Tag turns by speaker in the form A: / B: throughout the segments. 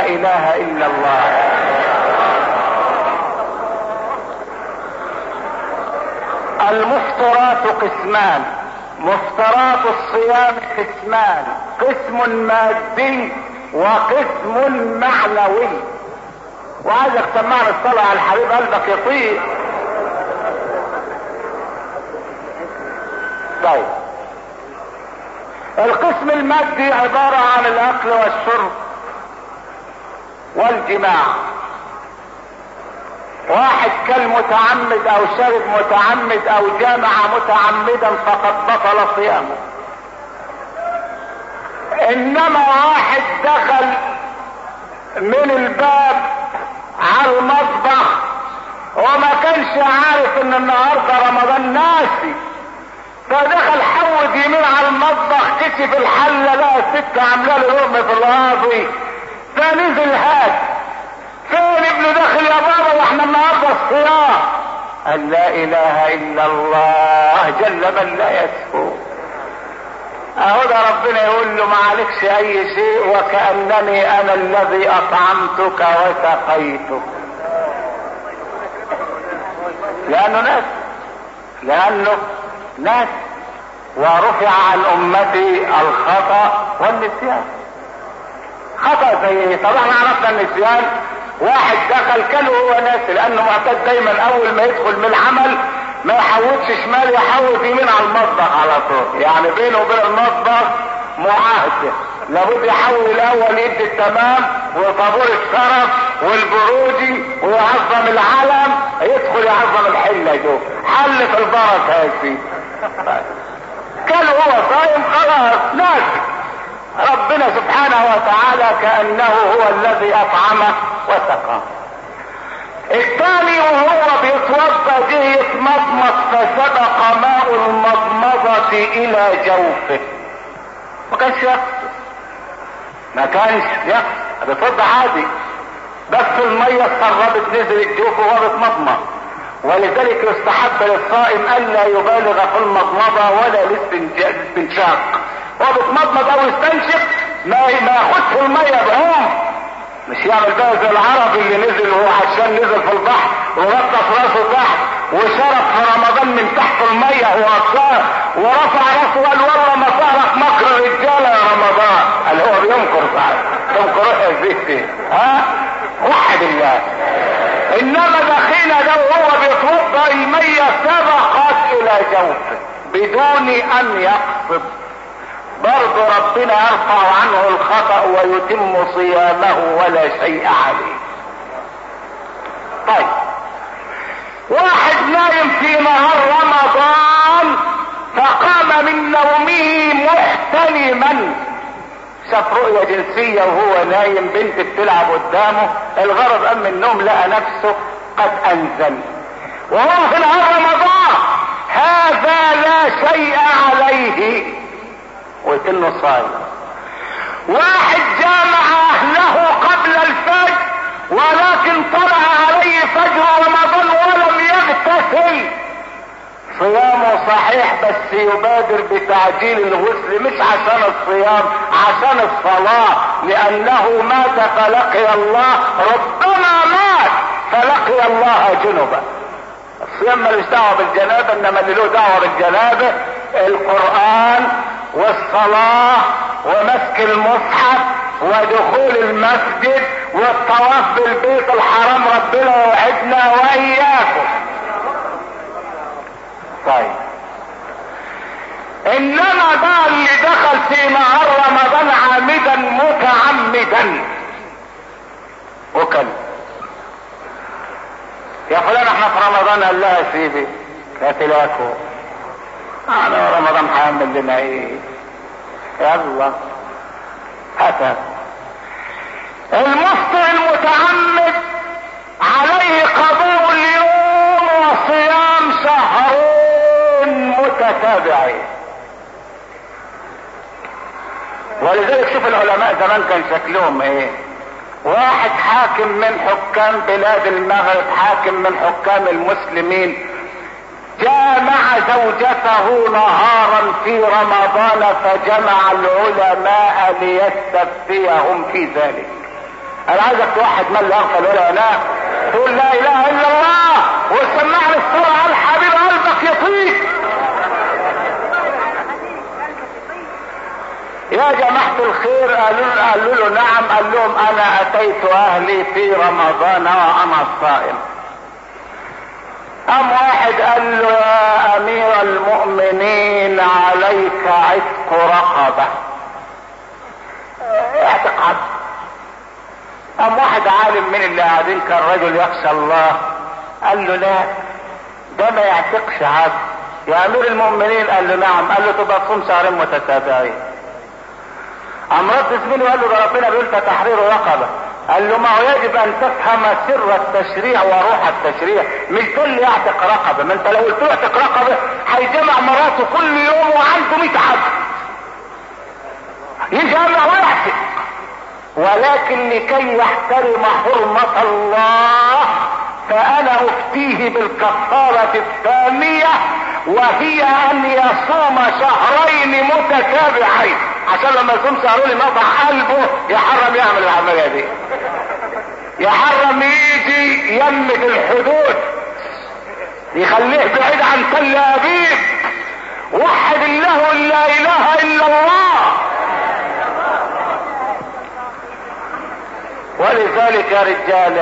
A: اله الا الله المفطرات قسمان مفطرات الصيام قسمان قسم مادي وقسم معنوي وعايزك تسمعنا الصلاة على الحبيب قلبك يطير طيب القسم المادي عبارة عن الاكل والشرب والجماع واحد كل متعمد او شرب متعمد او جامع متعمدا فقد بطل صيامه انما واحد دخل من الباب على المطبخ وما كانش عارف ان النهارده رمضان ناسي فدخل حود يمين على المطبخ كشف الحله لقى الست عامله له لقمه في القاضي فنزل هات فين ابنه داخل يا بابا واحنا النهارده الصيام قال لا اله الا الله جل من لا يسهو اهو ده ربنا يقول له ما عليكش اي شيء وكانني انا الذي اطعمتك وسقيتك لانه ناس لانه ناس ورفع عن امتي الخطا والنسيان خطا زي ايه طب احنا عرفنا النسيان واحد دخل كله هو ناسي لانه معتاد دايما اول ما يدخل من العمل ما يحوطش شمال يحوط يمين على المطبخ على طول يعني بينه وبين المطبخ معاهده لابد يحول الاول يدي التمام وطابور الشرف والبروجي ويعظم العلم يدخل يعظم الحله دول حل في البركه يا سيدي كان هو صايم خلاص ناسي ربنا سبحانه وتعالى كانه هو الذي اطعمه وسقاه الثاني وهو بيتوضا جه يتمضمض فسبق ماء المضمضة الى جوفه ما كانش يقصد ما كانش يقصد بيتوضا عادي بس المية اتسربت نزلت جوفه وهو بيتمضمض ولذلك يستحب للصائم الا يبالغ في المضمضة ولا الاستنشاق هو بيتمضمض او يستنشق ما ما ياخدش المية بعوم مش يعمل بقى زي العربي اللي نزل هو عشان نزل في البحر وغطس راسه تحت وشرب في رمضان من تحت الميه هو اطفال ورفع راسه وقال والله ما صارك مكر الرجاله يا رمضان قال هو بينكر صحيح تنكر روح يا زيتي ها وحد الله انما دخينا ده وهو بيتوضا الميه سبقت الى جوفه بدون ان يقصد برضه ربنا يرفع عنه الخطأ ويتم صيامه ولا شيء عليه طيب واحد نايم في نهار رمضان فقام من نومه محتلما شاف رؤية جنسية وهو نايم بنت بتلعب قدامه الغرض قام من النوم لقى نفسه قد انزل وهو في نهار رمضان هذا لا شيء عليه وكنه صايم واحد جامع اهله قبل الفجر ولكن طلع عليه فجر رمضان ولم يغتسل صيامه صحيح بس يبادر بتعجيل الغسل مش عشان الصيام عشان الصلاة لانه مات فلقي الله ربما مات فلقي الله جنبا الصيام ملوش دعوه بالجنابه انما اللي له دعوه بالجنابه القران والصلاه ومسك المصحف ودخول المسجد والطواف بالبيت الحرام ربنا يوعدنا واياكم طيب انما بقى اللي دخل في نهار رمضان عامدا متعمدا وكل يا فلان احنا في رمضان قال لها سيدي قاتلاكم انا رمضان هيعمل لنا ايه يلا هاتها المفطر المتعمد عليه قضاء اليوم وصيام شهرين متتابعين ولذلك شوف العلماء زمان كان شكلهم ايه واحد حاكم من حكام بلاد المغرب حاكم من حكام المسلمين جامع زوجته نهارا في رمضان فجمع العلماء ليستفتيهم في ذلك انا عايزك توحد من لا يغفل ولا ينام تقول لا اله الا الله وتسمعني الصورة على حبيب قلبك يطيق يا جماعة الخير قالوا, قالوا له نعم قال لهم انا اتيت اهلي في رمضان وانا صائم قام واحد قال له يا امير المؤمنين عليك عتق رقبة اعتق عبد قام واحد عالم من اللي قاعدين كان رجل يخشى الله قال له لا ده ما يعتقش عبد يا امير المؤمنين قال له نعم قال له تبقى تصوم شهرين متتابعين قام رد زميله وقال له ده ربنا بيقول تحرير رقبه قال له ما هو يجب ان تفهم سر التشريع وروح التشريع مش ده اللي يعتق رقبه ما انت لو قلت له اعتق رقبه هيجمع مراته كل يوم وعنده 100 عبد يجمع ويعتق ولكن لكي يحترم حرمة الله فانا افتيه بالكفارة الثانية وهي ان يصوم شهرين متتابعين عشان لما يصوم شهرين يقطع قلبه يحرم يعمل العملية دي يحرم يجي يمة الحدود يخليه بعيد عن كل ابيب وحد الله لا اله الا الله ولذلك يا رجاله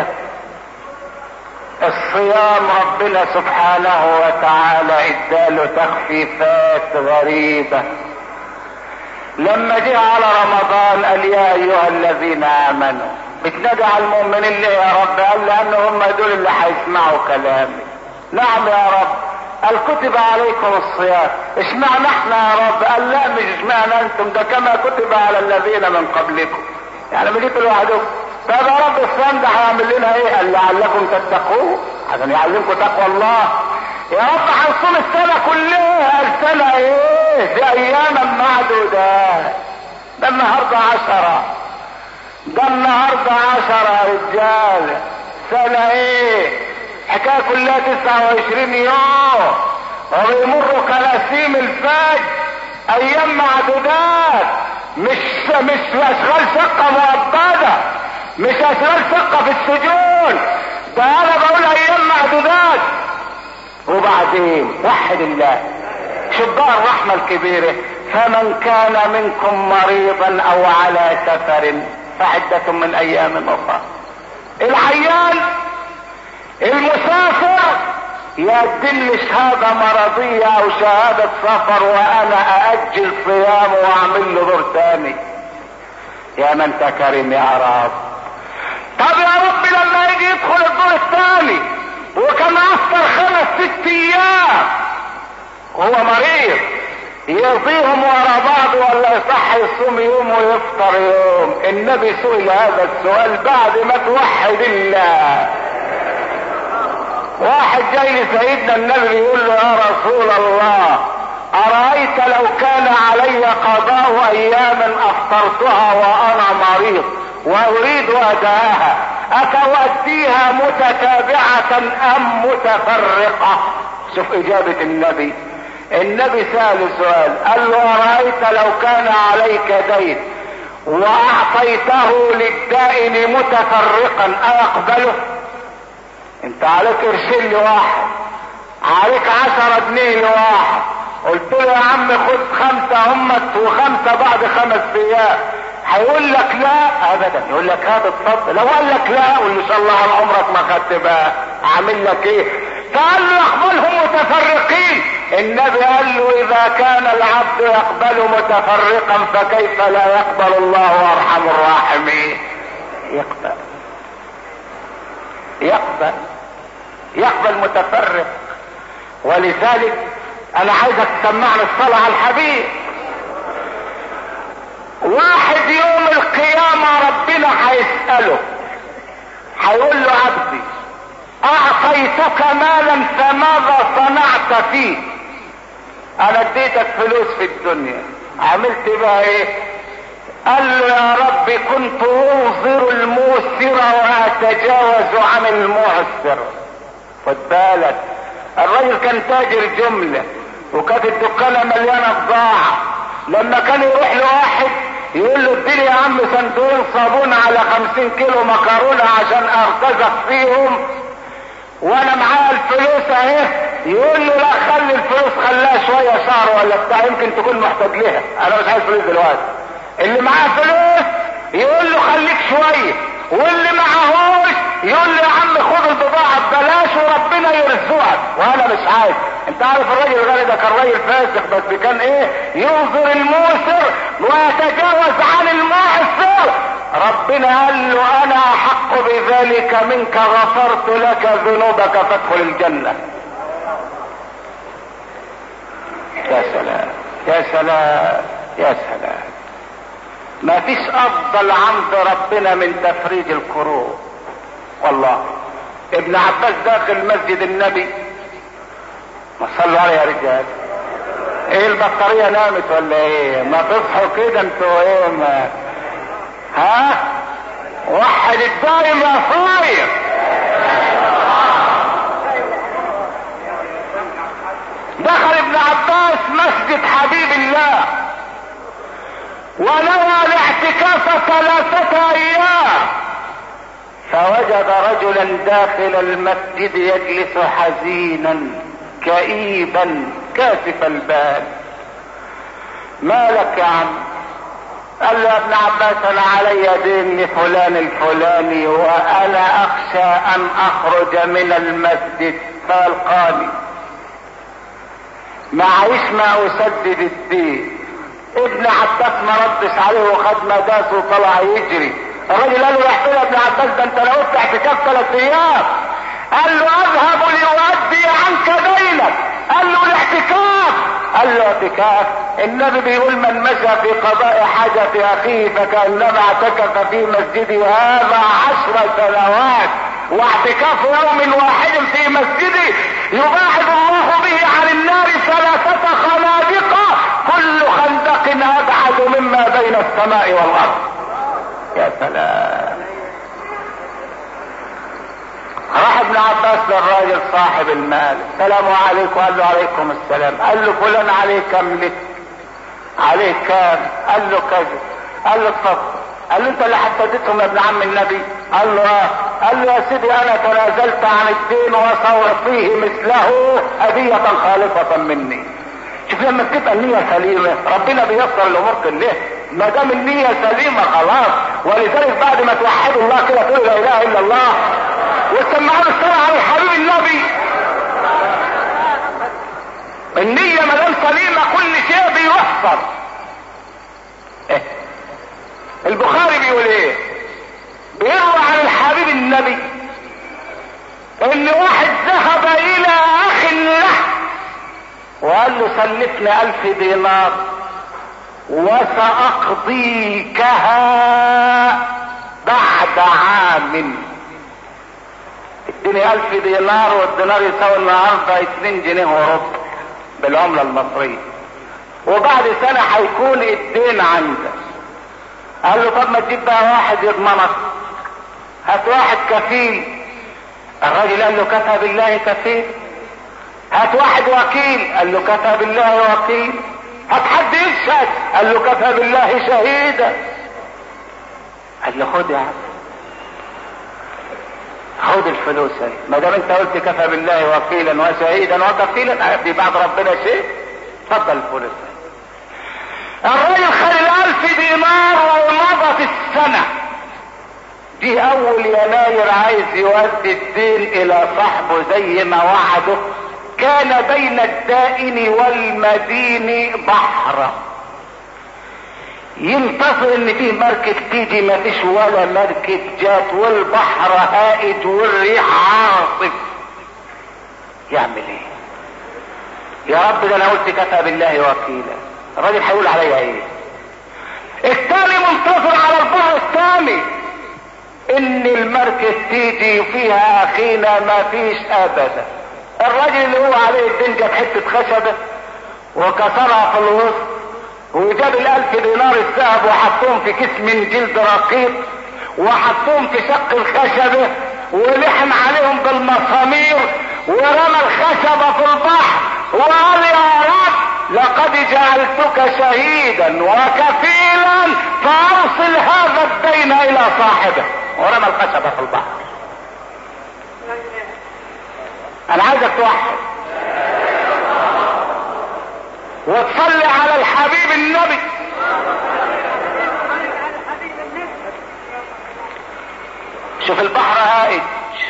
A: الصيام ربنا سبحانه وتعالى اداله تخفيفات غريبة لما جه على رمضان قال يا ايها الذين امنوا بتنادي على المؤمنين ليه يا رب قال لان هم دول اللي هيسمعوا كلامي نعم يا رب قال كتب عليكم الصيام اشمعنى احنا يا رب قال لا مش اشمعنى انتم ده كما كتب على الذين من قبلكم يعني ما جيتوا لوحدكم طب يا رب الصيام ده هيعمل لنا ايه قال لعلكم تتقون عشان يعلمكم تقوى الله يا رب هنصوم السنة كلها السنة ايه دي اياما معدودة ده النهاردة عشرة ده النهاردة عشرة يا رجال سنة ايه حكاية كلها تسعة وعشرين يوم وبيمروا كلاسيم الفجر ايام معدودات مش مش اشغال شقة مؤبدة مش اشغال شقة في السجون ده انا بقول ايام معدودات وبعدين وحد الله شوف بقى الرحمة الكبيرة فمن كان منكم مريضا او على سفر فعدة من ايام اخرى العيان المسافر يقدم لي شهادة مرضية او شهادة سفر وانا ااجل صيامه واعمل له دور تاني يا من تكرم يا رب طب يا رب لما يجي يدخل الدور الثاني وكان افطر خمس ست ايام وهو مريض يرضيهم ورا بعض ولا يصح يصوم يوم ويفطر يوم النبي سئل هذا السؤال بعد ما توحد الله واحد جاي لسيدنا النبي يقول له يا رسول الله ارايت لو كان علي قضاء ايام افطرتها وانا مريض واريد اداءها اتوديها متتابعة ام متفرقة شوف اجابة النبي النبي سأل سؤال قال له ارايت لو كان عليك دين واعطيته للدائن متفرقا ايقبله انت عليك قرشين لواحد عليك عشرة جنيه لواحد قلت له يا عم خد خمسة همت وخمسة بعد خمس ايام هيقول لك لا ابدا يقول لك هات اتفضل لو قال لك لا قول له ان شاء الله على عمرك ما خدت بقى اعمل لك ايه فقال له يقبلهم متفرقين النبي قال له اذا كان العبد يقبل متفرقا فكيف لا يقبل الله ارحم الراحمين يقبل يقبل يقبل متفرق ولذلك انا عايزك تسمعني الصلاة على الحبيب واحد يوم القيامة ربنا هيسأله هيقول له عبدي اعطيتك مالا فماذا صنعت فيه انا اديتك فلوس في الدنيا عملت بقى ايه قال له يا رب كنت اوصر الموسر واتجاوز عن المعسر خد بالك الراجل كان تاجر جملة وكانت الدكانة مليانة بضاعة لما كان يروح لواحد يقول له اديني يا عم صندوقين صابون على خمسين كيلو مكرونة عشان ارتزق فيهم وانا معايا الفلوس اهي يقول له لا خلي الفلوس خلاها شوية شهر ولا بتاع يمكن تكون محتاج لها انا مش عايز فلوس دلوقتي اللي معاه فلوس يقول له خليك شوية واللي معهوش يقول له يا عم خد البضاعة ببلاش وربنا يرزقك وانا مش عايز انت عارف الراجل الغني ده كان راجل فاسق بس كان ايه ينظر الموسر ويتجاوز عن المعسر ربنا قال له انا احق بذلك منك غفرت لك ذنوبك فادخل الجنة يا سلام يا سلام يا سلام ما فيش افضل عند ربنا من تفريج الكروب والله ابن عباس داخل مسجد النبي ما صلوا عليه يا رجال ايه البطارية نامت ولا ايه ما تصحوا كده انتوا ايه ما ها وحد الدايم يا صاير دخل ابن عباس مسجد حبيب الله ونوى الاعتكاف ثلاثة ايام فوجد رجلا داخل المسجد يجلس حزينا كئيبا كاسف البال ما لك يا عم قال له يا ابن عباس انا علي دين لفلان الفلاني وانا اخشى ان اخرج من المسجد فالقاني معيش ما اسدد الدين ابن عباس ما ردش عليه وخد مداس وطلع يجري الراجل قال له رحت له ابن عباس ده انت لو وقفت اعتكاف ثلاث ايام قال له اذهب ليؤدي عنك دينك قال له الاعتكاف قال له اعتكاف النبي بيقول من مشى في قضاء حاجة اخيه فكأنما اعتكف في مسجدي هذا عشر سنوات واعتكاف يوم واحد في مسجدي يباعد الله به عن النار ثلاثة خنادق كل خندق ابعد مما بين السماء والارض يا سلام راح ابن عباس للراجل صاحب المال السلام عليكم قال له عليكم السلام قال له فلان عليه كم لك عليه كام قال له كذا قال له اتفضل قال له انت اللي حددتهم يا ابن عم النبي قال له اه قال له يا سيدي انا تنازلت عن الدين وسأعطيه مثله هدية خالصة مني شوف لما تبقى النية سليمة ربنا بيسر الامور كلها ما دام النية سليمة خلاص ولذلك بعد ما توحدوا الله كده تقول لا اله الا الله وتسمعون الصلاة على حبيب النبي النية ما دام سليمة كل شيء بيوفر إيه؟ البخاري بيقول ايه بيروى عن الحبيب النبي ان واحد ذهب الى اخ له وقال له سلفني الف دينار وساقضيكها بعد عام اديني الف دينار والدينار يساوي النهارده اتنين جنيه وربع بالعملة المصرية وبعد سنة هيكون الدين عندك قال له طب ما تجيب بقى واحد يضمنك هات واحد كفيل الراجل قال له كفى بالله كفيل هات واحد وكيل قال له كفى بالله وكيل هات حد يشهد قال له كفى بالله شهيدا قال له خد يا عم خد الفلوس اهي ما دام انت قلت كفى بالله وكيلا وشهيدا وكفيلا دي بعد ربنا شيء اتفضل الفلوس الراجل خد الالف دينار ومضت السنة دي اول يناير عايز يودي الدين الى صاحبه زي ما وعده كان بين الدائن والمدين بحر ينتظر ان فيه مركب تيجي ما فيش ولا مركب جات والبحر هائج والريح عاصف يعمل ايه يا رب ده انا قلت كفى بالله وكيلا الراجل هيقول عليا ايه الثاني منتظر على البحر الثاني ان المركب تيجي فيها اخينا ما فيش ابدا الراجل اللي هو عليه الدين جاب حته خشبه وكسرها في الوسط وجاب الالف دينار الذهب وحطهم في كيس من جلد رقيق وحطهم في شق الخشبة ولحم عليهم بالمسامير ورمى الخشبة في البحر وقال يا رب لقد لقد جعلتك شهيدا وكفيلا فارسل هذا الدين الى صاحبه ورمى الخشبة في البحر انا عايزك توحد وتصلي على الحبيب النبي شوف البحر هائج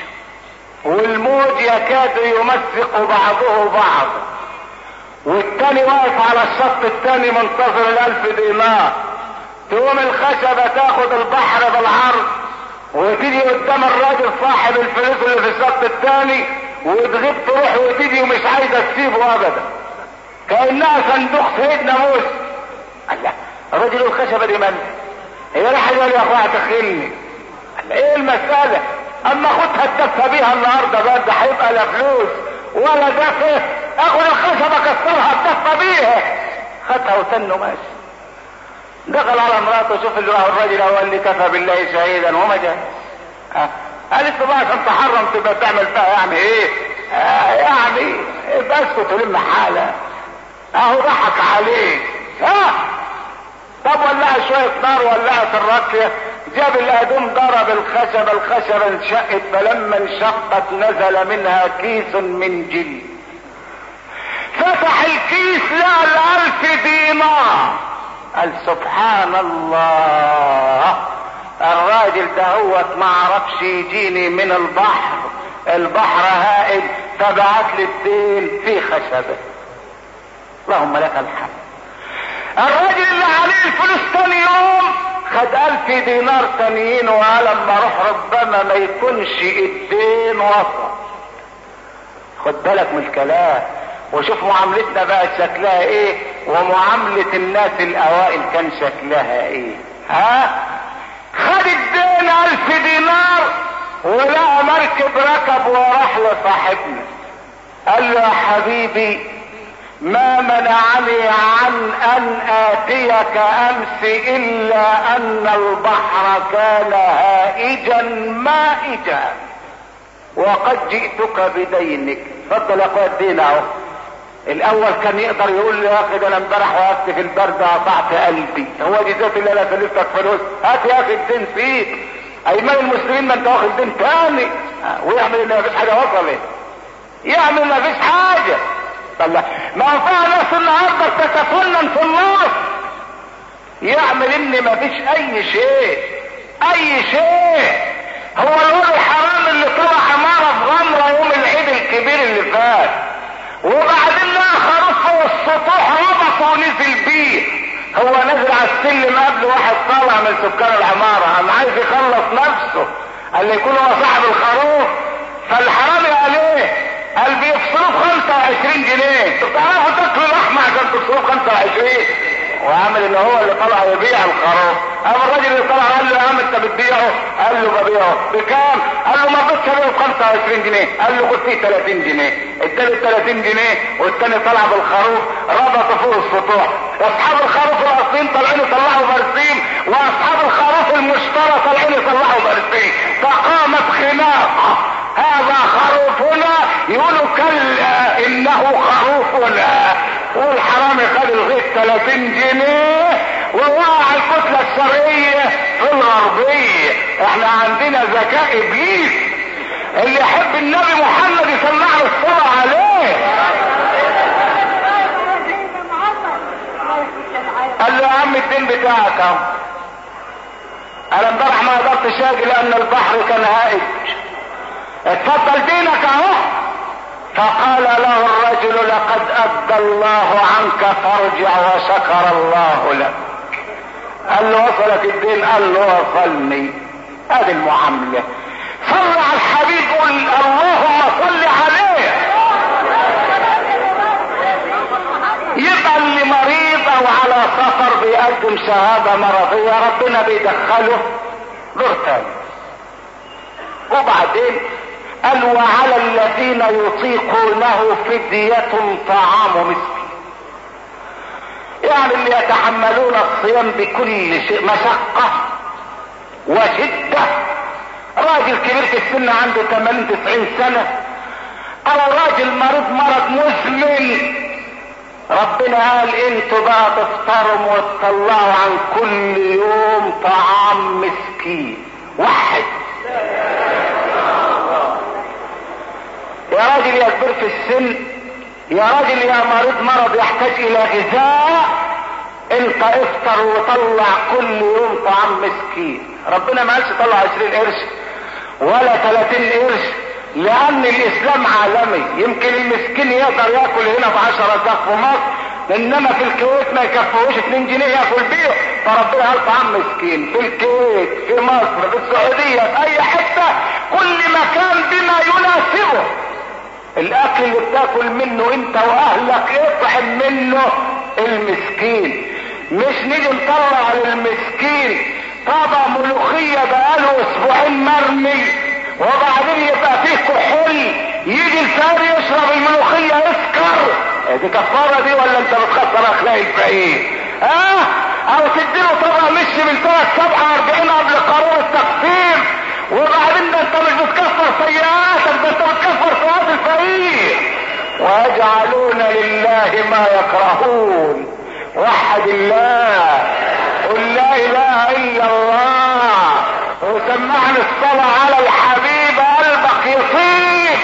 A: والموج يكاد يمزق بعضه بعضا والتاني واقف على الشط التاني منتظر الالف دينار تقوم الخشبة تاخد البحر بالعرض وتيجي قدام الراجل صاحب الفلوس اللي في الشط التاني وتغيب تروح وتيجي ومش عايزة تسيبه ابدا كأنها صندوق سيدنا موسى الله الراجل الخشبة دي من هي راح قال يا اخويا تخيلني ايه المسألة اما خدها تدفى بيها النهاردة بقى ده هيبقى لا فلوس ولا دفع اخد الخشبة كسرها تدفى بيها خدها وتنه ماشي دخل على مراته شوف اللي راح الراجل قال لي كفى بالله شهيدا وما جاء أه. قالت له بقى عشان تحرم تبقى تعمل فيها يعني ايه آه يعني بس اسكت ولم حالة اهو ضحك عليك ها طب ولعها شوية نار ولعت الراكية جاب الهدوم ضرب الخشبة الخشبة انشقت فلما انشقت نزل منها كيس من جلد فتح الكيس لقى الالف دينار قال سبحان الله الراجل دهوت ما عرفش يجيني من البحر البحر هائل فبعت لي الدين في خشبه اللهم لك الحمد الراجل اللي عليه الفلوس تاني يوم خد الف دينار تانيين وقال لما اروح ربما ما يكونش الدين وصل خد بالك من الكلام وشوف معاملتنا بقت شكلها ايه ومعاملة الناس الاوائل كان شكلها ايه ها خد الدين الف دينار ولقى مركب ركب وراح لصاحبنا قال له يا حبيبي ما منعني عن ان اتيك امس الا ان البحر كان هائجا مائجا وقد جئتك بدينك اتفضل يا اخويا الدين اهو الاول كان يقدر يقول لي يا اخي ده انا امبارح وقفت في البرد قطعت قلبي هو دي ذات اللي انا سلفتك فلوس هات يا اخي الدين فيك ايمان المسلمين ما انت واخد دين تاني ويعمل ان مفيش حاجه وصلت يعمل ما فيش حاجه الله ما فيها ناس النهارده بتتفنن في النص يعمل ان ما فيش اي شيء اي شيء هو الواد الحرام اللي طلع عمارة في غمرة يوم العيد الكبير اللي فات وبعدين لقى خروف فوق السطوح ربطه ونزل بيه هو نزل على السلم قبل واحد طالع من سكان العمارة قام عايز يخلص نفسه قال لي يكون هو صاحب الخروف فالحرامي قال ايه قال بيفصلوا ب 25 جنيه طب تعرفوا تاكلوا لحمه عشان تصرفوا 25 وعامل ان هو اللي طلع يبيع الخروف قام الراجل اللي طلع قال له يا عم انت بتبيعه قال له ببيعه بكام قال له ما رضيتش ابيعه ب 25 جنيه قال له خد فيه 30 جنيه اداله 30 جنيه والتاني طلع بالخروف ربطه فوق السطوح واصحاب الخروف الاصليين طالعين يطلعوا برسيم واصحاب الخروف المشترى طالعين يطلعوا برسيم فقامت خناقه هذا خروفنا يقولوا كلا انه خروفنا والحرامي خد الغيث 30 جنيه ووقع الكتلة الشرقية في الغربية احنا عندنا ذكاء ابليس اللي يحب النبي محمد يسمع له الصلاة عليه قال له يا عم الدين بتاعك اهو انا امبارح ما قدرتش اجي لان البحر كان هائج اتفضل دينك اهو فقال له الرجل لقد ادى الله عنك فارجع وشكر الله لك قال له وصلك الدين قال له وصلني هذه المعاملة صل على الحبيب قل اللهم صل عليه يبقى اللي مريض او على سفر بيقدم شهادة مرضية ربنا بيدخله دور تاني وبعدين قال وعلى الذين يطيقونه فدية طعام مسكين يعني اللي يتحملون الصيام بكل شيء مشقة وشدة راجل كبير في السن عنده 80 90 سنة او راجل مريض مرض مزمن ربنا قال انتوا بقى تفطروا وتطلعوا عن كل يوم طعام مسكين واحد يا راجل يا كبير في السن يا راجل يا مريض مرض يحتاج الى غذاء انت افطر وطلع كل يوم طعام مسكين ربنا ما قالش طلع 20 قرش ولا 30 قرش لان الاسلام عالمي يمكن المسكين يقدر ياكل هنا ب 10 رزاق في مصر انما في الكويت ما يكفوش 2 جنيه ياكل بيه فربنا قال طعام مسكين في الكويت في مصر في السعوديه في اي حته كل مكان بما يناسبه الاكل اللي بتاكل منه انت واهلك اطعم منه المسكين مش نيجي نطلع للمسكين طبق ملوخية بقاله اسبوعين مرمي وبعدين يبقى فيه كحول يجي الفقير يشرب الملوخية يسكر دي كفارة دي ولا انت بتخسر اخلاق الفقير اه او تديله طبق مش من سنة سبعة واربعين قبل قرار التقسيم وبعدين ده انت مش بتكفر سيئاتك ده انت بتكفر سيئات الفقير ويجعلون لله ما يكرهون وحد الله قل لا اله الا الله وسمعني الصلاة على الحبيب قلبك يطيب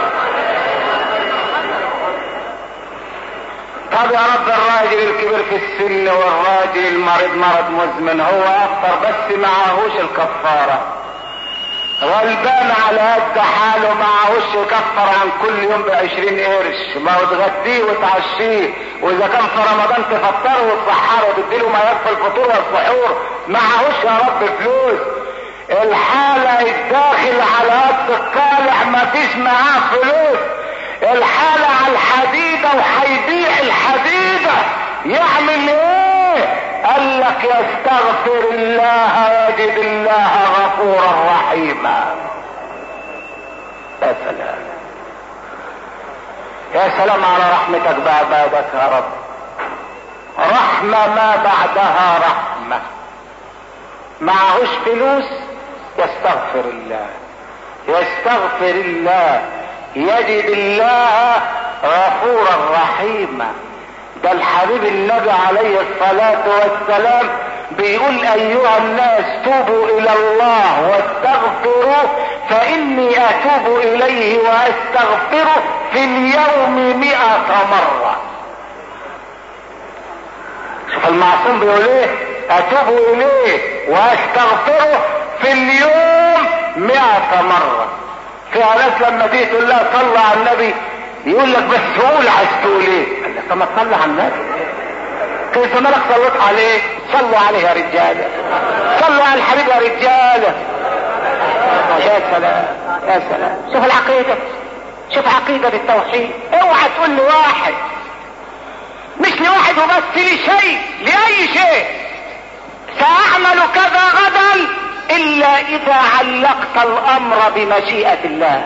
A: طب يا رب الراجل الكبير في السن والراجل المريض مرض مزمن هو افطر بس معهوش الكفاره غلبان على قد حاله معهوش يكفر عن كل يوم بعشرين قرش ما هو تغديه وتعشيه واذا كان في رمضان تفطره وتسحره وتديله ما يكفي الفطور والسحور معهوش يا رب فلوس الحالة الداخل على قد الطالع ما فيش معاه فلوس الحالة على الحديدة وهيبيع الحديدة يعمل ايه قال لك يستغفر الله يجد الله غفورا رحيما يا سلام يا سلام على رحمتك بعبادك يا رب رحمة ما بعدها رحمة معهوش فلوس يستغفر الله يستغفر الله يجد الله غفورا رحيما ده الحبيب النبي عليه الصلاة والسلام بيقول ايها الناس توبوا الى الله واستغفروا فاني اتوب اليه واستغفره في اليوم مئة مرة شوف المعصوم بيقول ايه اتوب اليه واستغفره في اليوم مئة مرة في ناس لما تيجي تقول لها صلى على النبي يقول لك بس قول عايز تقول ايه قال لك طب ما تصلي على النبي كيف مالك صليت عليه صلوا عليه يا رجاله صلوا على الحبيب يا رجاله يا سلام يا سلام شوف العقيده شوف عقيده التوحيد اوعى تقول لواحد مش لواحد وبس لشيء لاي شيء ساعمل كذا غدا الا اذا علقت الامر بمشيئه الله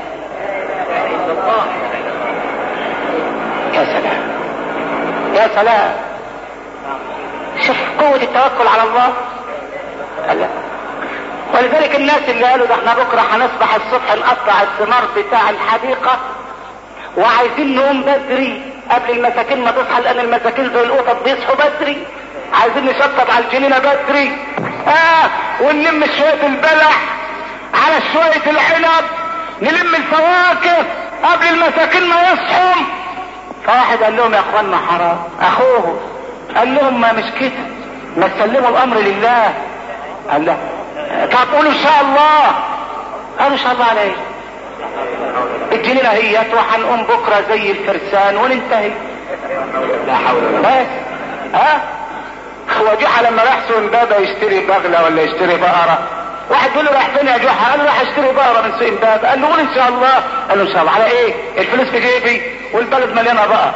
A: يا سلام يا سلام شوف قوة التوكل على الله الله ولذلك الناس اللي قالوا ده احنا بكرة هنصبح الصبح نقطع الثمار بتاع الحديقة وعايزين نقوم بدري قبل المساكين ما تصحى لان المساكين زي القطط بيصحوا بدري عايزين نشطب على الجنينة بدري اه ونلم شوية البلح على شوية العنب نلم الفواكه قبل المساكين ما يصحوا فواحد قال لهم يا اخوانا حرام اخوه قال لهم ما مش كده ما تسلموا الامر لله قال له طب قولوا ان شاء الله قالوا ان شاء الله عليه الجنينة هي وهنقوم بكرة زي الفرسان وننتهي لا حول ولا قوة ها هو جحا لما راح سوق امبابة يشتري بغلة ولا يشتري بقرة واحد يقول له رايح فين يا جحا قال له راح اشتري بقرة من سوق امبابة قال له قول ان شاء الله قال له ان شاء الله على ايه الفلوس في جيبي والبلد مليانة بقر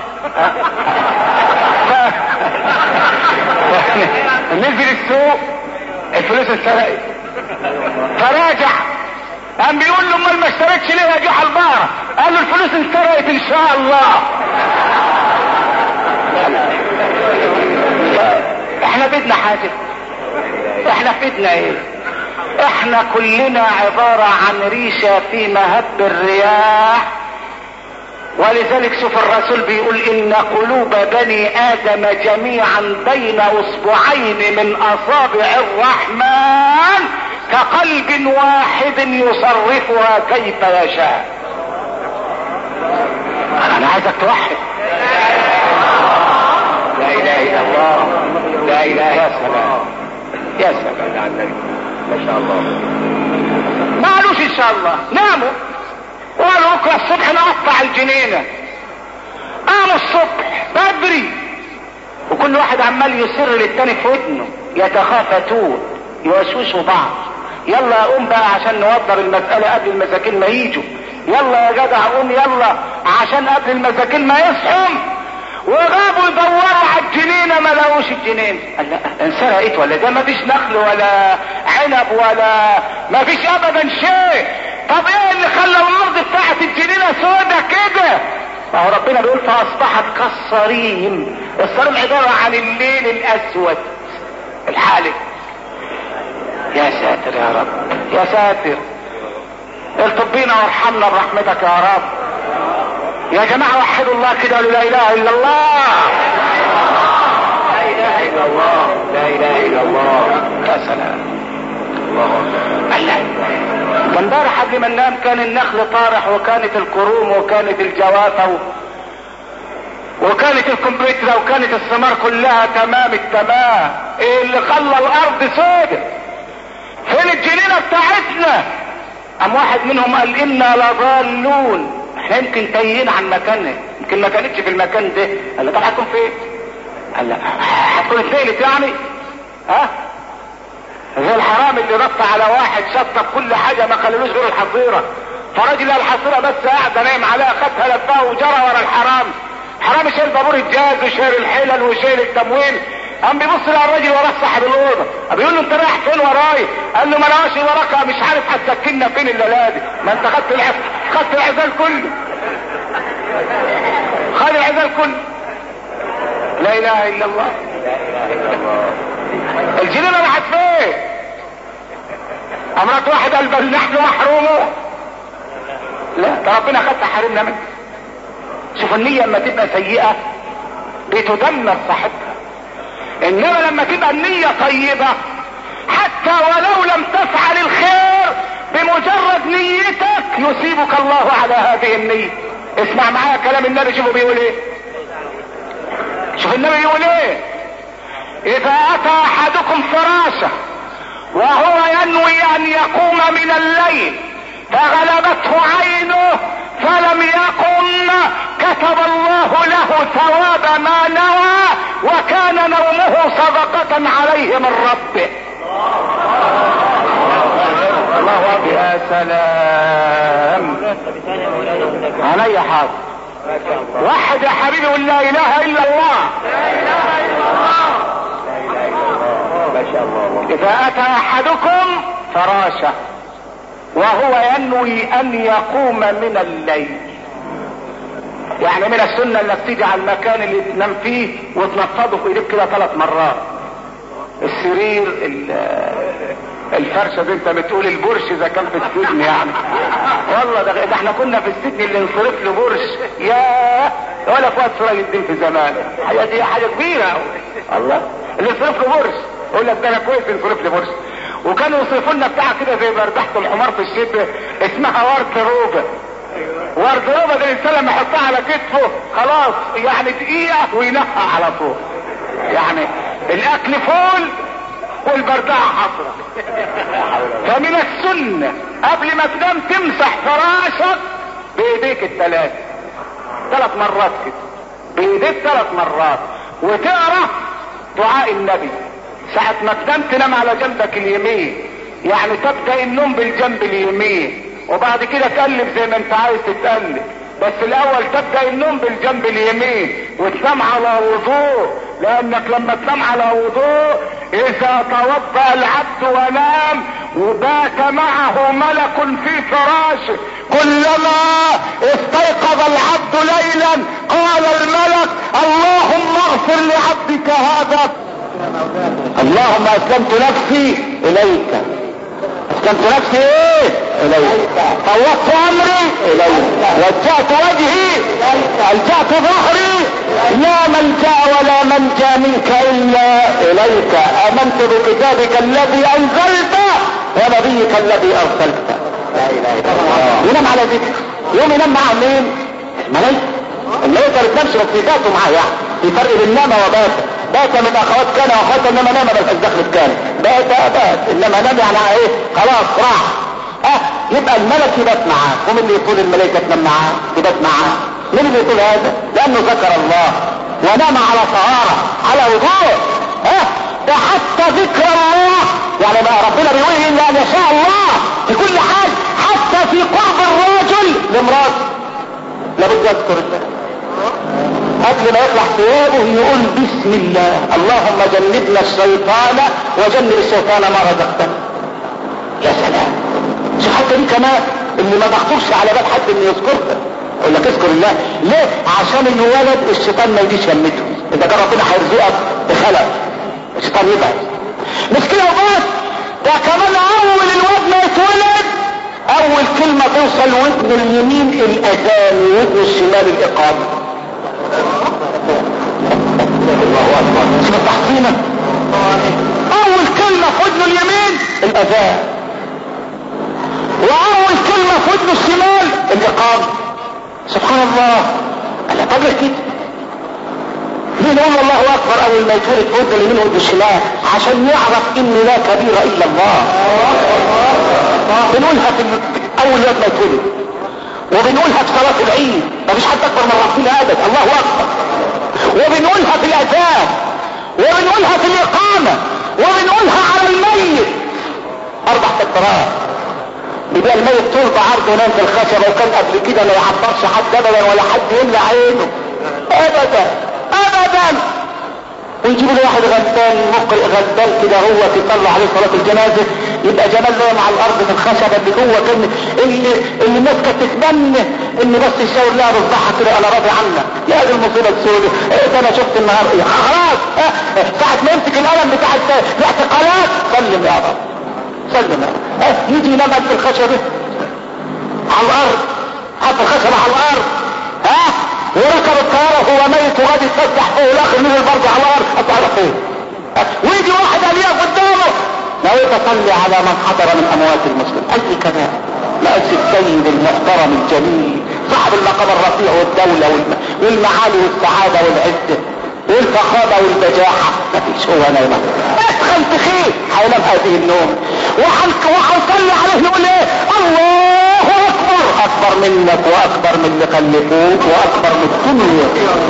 A: نزل السوق الفلوس اتسرقت فراجع قام بيقول له امال ما اشتريتش ليه يا جحا البقرة قال له الفلوس انسرقت ان شاء الله احنا بدنا حاجة احنا فدنا ايه احنا كلنا عبارة عن ريشة في مهب الرياح ولذلك شوف الرسول بيقول ان قلوب بني ادم جميعا بين اصبعين من اصابع الرحمن كقلب واحد يصرفها كيف يشاء انا عايزك توحد لا اله الا الله لا اله يا سلام يا سلام على النبي ما شاء الله ما قالوش ان شاء الله ناموا وقالوا بكره الصبح نقطع الجنينه قاموا الصبح بدري وكل واحد عمال يصر للتاني في ودنه يتخافتون يوشوشوا بعض يلا قوم بقى عشان نوضب المسألة قبل المساكين ما يجوا يلا يا جدع قوم يلا عشان قبل المساكين ما يصحوا وغابوا يدوروا على الجنينة ما لقوش الجنين قال لا انسرقت ولا ده ما فيش نخل ولا عنب ولا ما فيش ابدا شيء طب ايه اللي خلى الارض بتاعت الجنينة سودة كده فهو ربنا بيقول فاصبحت كالصريم الصريم عبارة عن الليل الاسود الحالك يا ساتر يا رب يا ساتر الطب بينا وارحمنا برحمتك يا رب يا جماعة وحدوا الله كده لا اله الا الله لا اله الا الله لا اله الا الله يا سلام الله الله ده امبارح قبل ما ننام كان النخل طارح وكانت الكروم وكانت الجوافه و... وكانت الكمبيوترا وكانت الثمار كلها تمام التمام ايه اللي خلى الارض سودة فين الجنينة بتاعتنا ام واحد منهم قال انا لضالون احنا يمكن تايهين عن مكاننا يمكن ما كانتش في المكان ده قال له طب هتكون فين قال لا هتكون اتنقلت يعني ها زي الحرام اللي رد على واحد شطب كل حاجه ما خللوش غير الحصيره فراجل الحصيره بس قاعده نايم عليها خدها لفها وجرى ورا الحرام حرام شايل بابور الجاز وشايل الحلل وشايل التموين قام بيبص لقى الراجل وراه صاحب الاوضه بيقول له انت رايح فين وراي قال له ما انا ماشي وراك مش عارف هتسكننا فين الليله دي ما انت خدت العزل خدت العزال كله خد العزال كله لا اله الا الله لا اله الا الله الجنينه راحت فين امرت واحد قال بل نحن محرومون لا ده ربنا خد حرمنا منه شوف النية لما تبقى سيئة بتدمر صاحبها انما لما تبقى النية طيبة حتى ولو لم تفعل الخير بمجرد نيتك يصيبك الله على هذه النية اسمع معايا كلام النبي شوفوا بيقول ايه شوف النبي بيقول ايه اذا اتى احدكم فراشه وهو ينوي ان يقوم من الليل فغلبته عينه فلم يقم كتب الله له ثواب ما نوى وكان نومه صدقة عليه من ربه الله أكبر يا سلام علي حاضر واحد يا حبيبي قول لا اله الا الله لا اله الا الله ما شاء الله اذا اتى احدكم فراشه وهو ينوي ان يقوم من الليل يعني من السنة انك تيجي على المكان اللي تنام فيه وتنفضه في ايديك كده ثلاث مرات السرير الفرشة دي انت بتقول البرش اذا كان في السجن يعني والله ده, ده احنا كنا في السجن اللي انصرف له برش يا ولا فؤاد سراج الدين في زمانه حاجة دي حاجة كبيرة الله اللي انصرف له برش يقول لك ده انا كويس انصرف لي برش وكانوا يصرفوا لنا بتاع كده زي بردحة الحمار في الشتاء اسمها ورد روبة ورد روبة ده الانسان لما يحطها على كتفه خلاص يعني دقيقة وينقع على طول يعني الاكل فول والبردعة حصرة فمن السنة قبل ما تنام تمسح فراشك بايديك الثلاث ثلاث مرات كده بايديك ثلاث مرات وتقرا دعاء النبي ساعة ما تنام تنام على جنبك اليمين يعني تبدأ النوم بالجنب اليمين وبعد كده تقلب زي ما انت عايز تتقلب بس الاول تبدأ النوم بالجنب اليمين وتنام على وضوء لانك لما تنام على وضوء اذا توضأ العبد ونام وبات معه ملك في فراشه كلما استيقظ العبد ليلا قال الملك اللهم اغفر لعبدك هذا اللهم اسلمت نفسي اليك اسلمت نفسي ايه اليك فوضت امري اليك وجهت وجهي الجأت ظهري لا ملجا ولا منجا منك الا اليك امنت بكتابك الذي انزلت ونبيك الذي ارسلت لا اله الا الله ينام على ذكر يوم ينام مع مين الملائكه الملائكه ما بتنامش بس ذاته معاه يعني في فرق بين نام وبات بات من اخوات كان واخوات انما نام بس الدخل كان بات بات انما نام يعني ايه خلاص راح اه يبقى الملك يبات معاه ومن اللي يقول الملائكه تنام معاه يبات معاه مين اللي يقول هذا لانه ذكر الله ونام على طهاره على وضوء ها ده حتى ذكر الله يعني بقى ربنا بيقول الا ان يشاء الله في كل حال حتى في قرب الرجل لامراته لابد يذكر الله قبل ما يطلع ثيابه يقول بسم الله اللهم جنبنا الشيطان وجنب الشيطان ما رزقتنا يا سلام شوف حتى دي كمان اللي ما تخطرش على بال حد انه يذكرها يقول لك اذكر الله ليه عشان الولد الشيطان ما يجيش يمته اذا كان ربنا هيرزقك بخلق الشيطان يبعد مش كده وبس ده كمان اول الواد ما يتولد اول كلمة توصل ودن اليمين الاذان ودن الشمال الاقامة شوف التحصينة اول كلمة في ودن اليمين الاذان واول كلمة في ودن الشمال الاقامة سبحان الله انا طب كده ليه نقول الله اكبر اول ما يتولد في ودن اليمين ودن الشمال عشان يعرف ان لا كبير الا الله بنقولها في اول يوم ما يتولد وبنقولها في صلاة العيد مفيش حد اكبر من ربنا ابدا الله اكبر وبنقولها في الاذان وبنقولها في الاقامة وبنقولها على الميت اربع تكرارات يبقى الميت طول بعرضه نام في الخشبة وكان قبل كده ما يعبرش حد ابدا ولا حد يملى عينه ابدا ابدا ويجيبوا له واحد غلبان مقرئ غلبان كده هو يصلي عليه صلاه الجنازه يبقى جمال نايم على الارض في الخشبه اللي جوه كان اللي اللي الناس كانت تتمنى ان بس يشاور لها بصباحها كده انا راضي عنك يا دي المصيبه السوداء ايه ده انا شفت النهارده إيه خلاص اه ساعه ما يمسك القلم بتاع الاعتقالات سلم يا رب سلم يا رب اه يجي ينام في الخشبه على الارض حط الخشبه على الارض ها وركب الطيارة وهو ميت وغادي يتفتح فوق الاخر نزل برضه على الارض على فين ويجي واحد قال قدامه نويت اصلي على من حضر من اموات المسلم اي كلام مأس السيد المحترم الجليل صاحب المقام الرفيع والدولة والمعالي والسعادة والعزة والفخامة والبجاحة مفيش هو نايمة ادخل تخيل حينام هذه النوم وحنصلي عليه نقول ايه الله اكبر اكبر منك واكبر من اللي خلفوك واكبر من الدنيا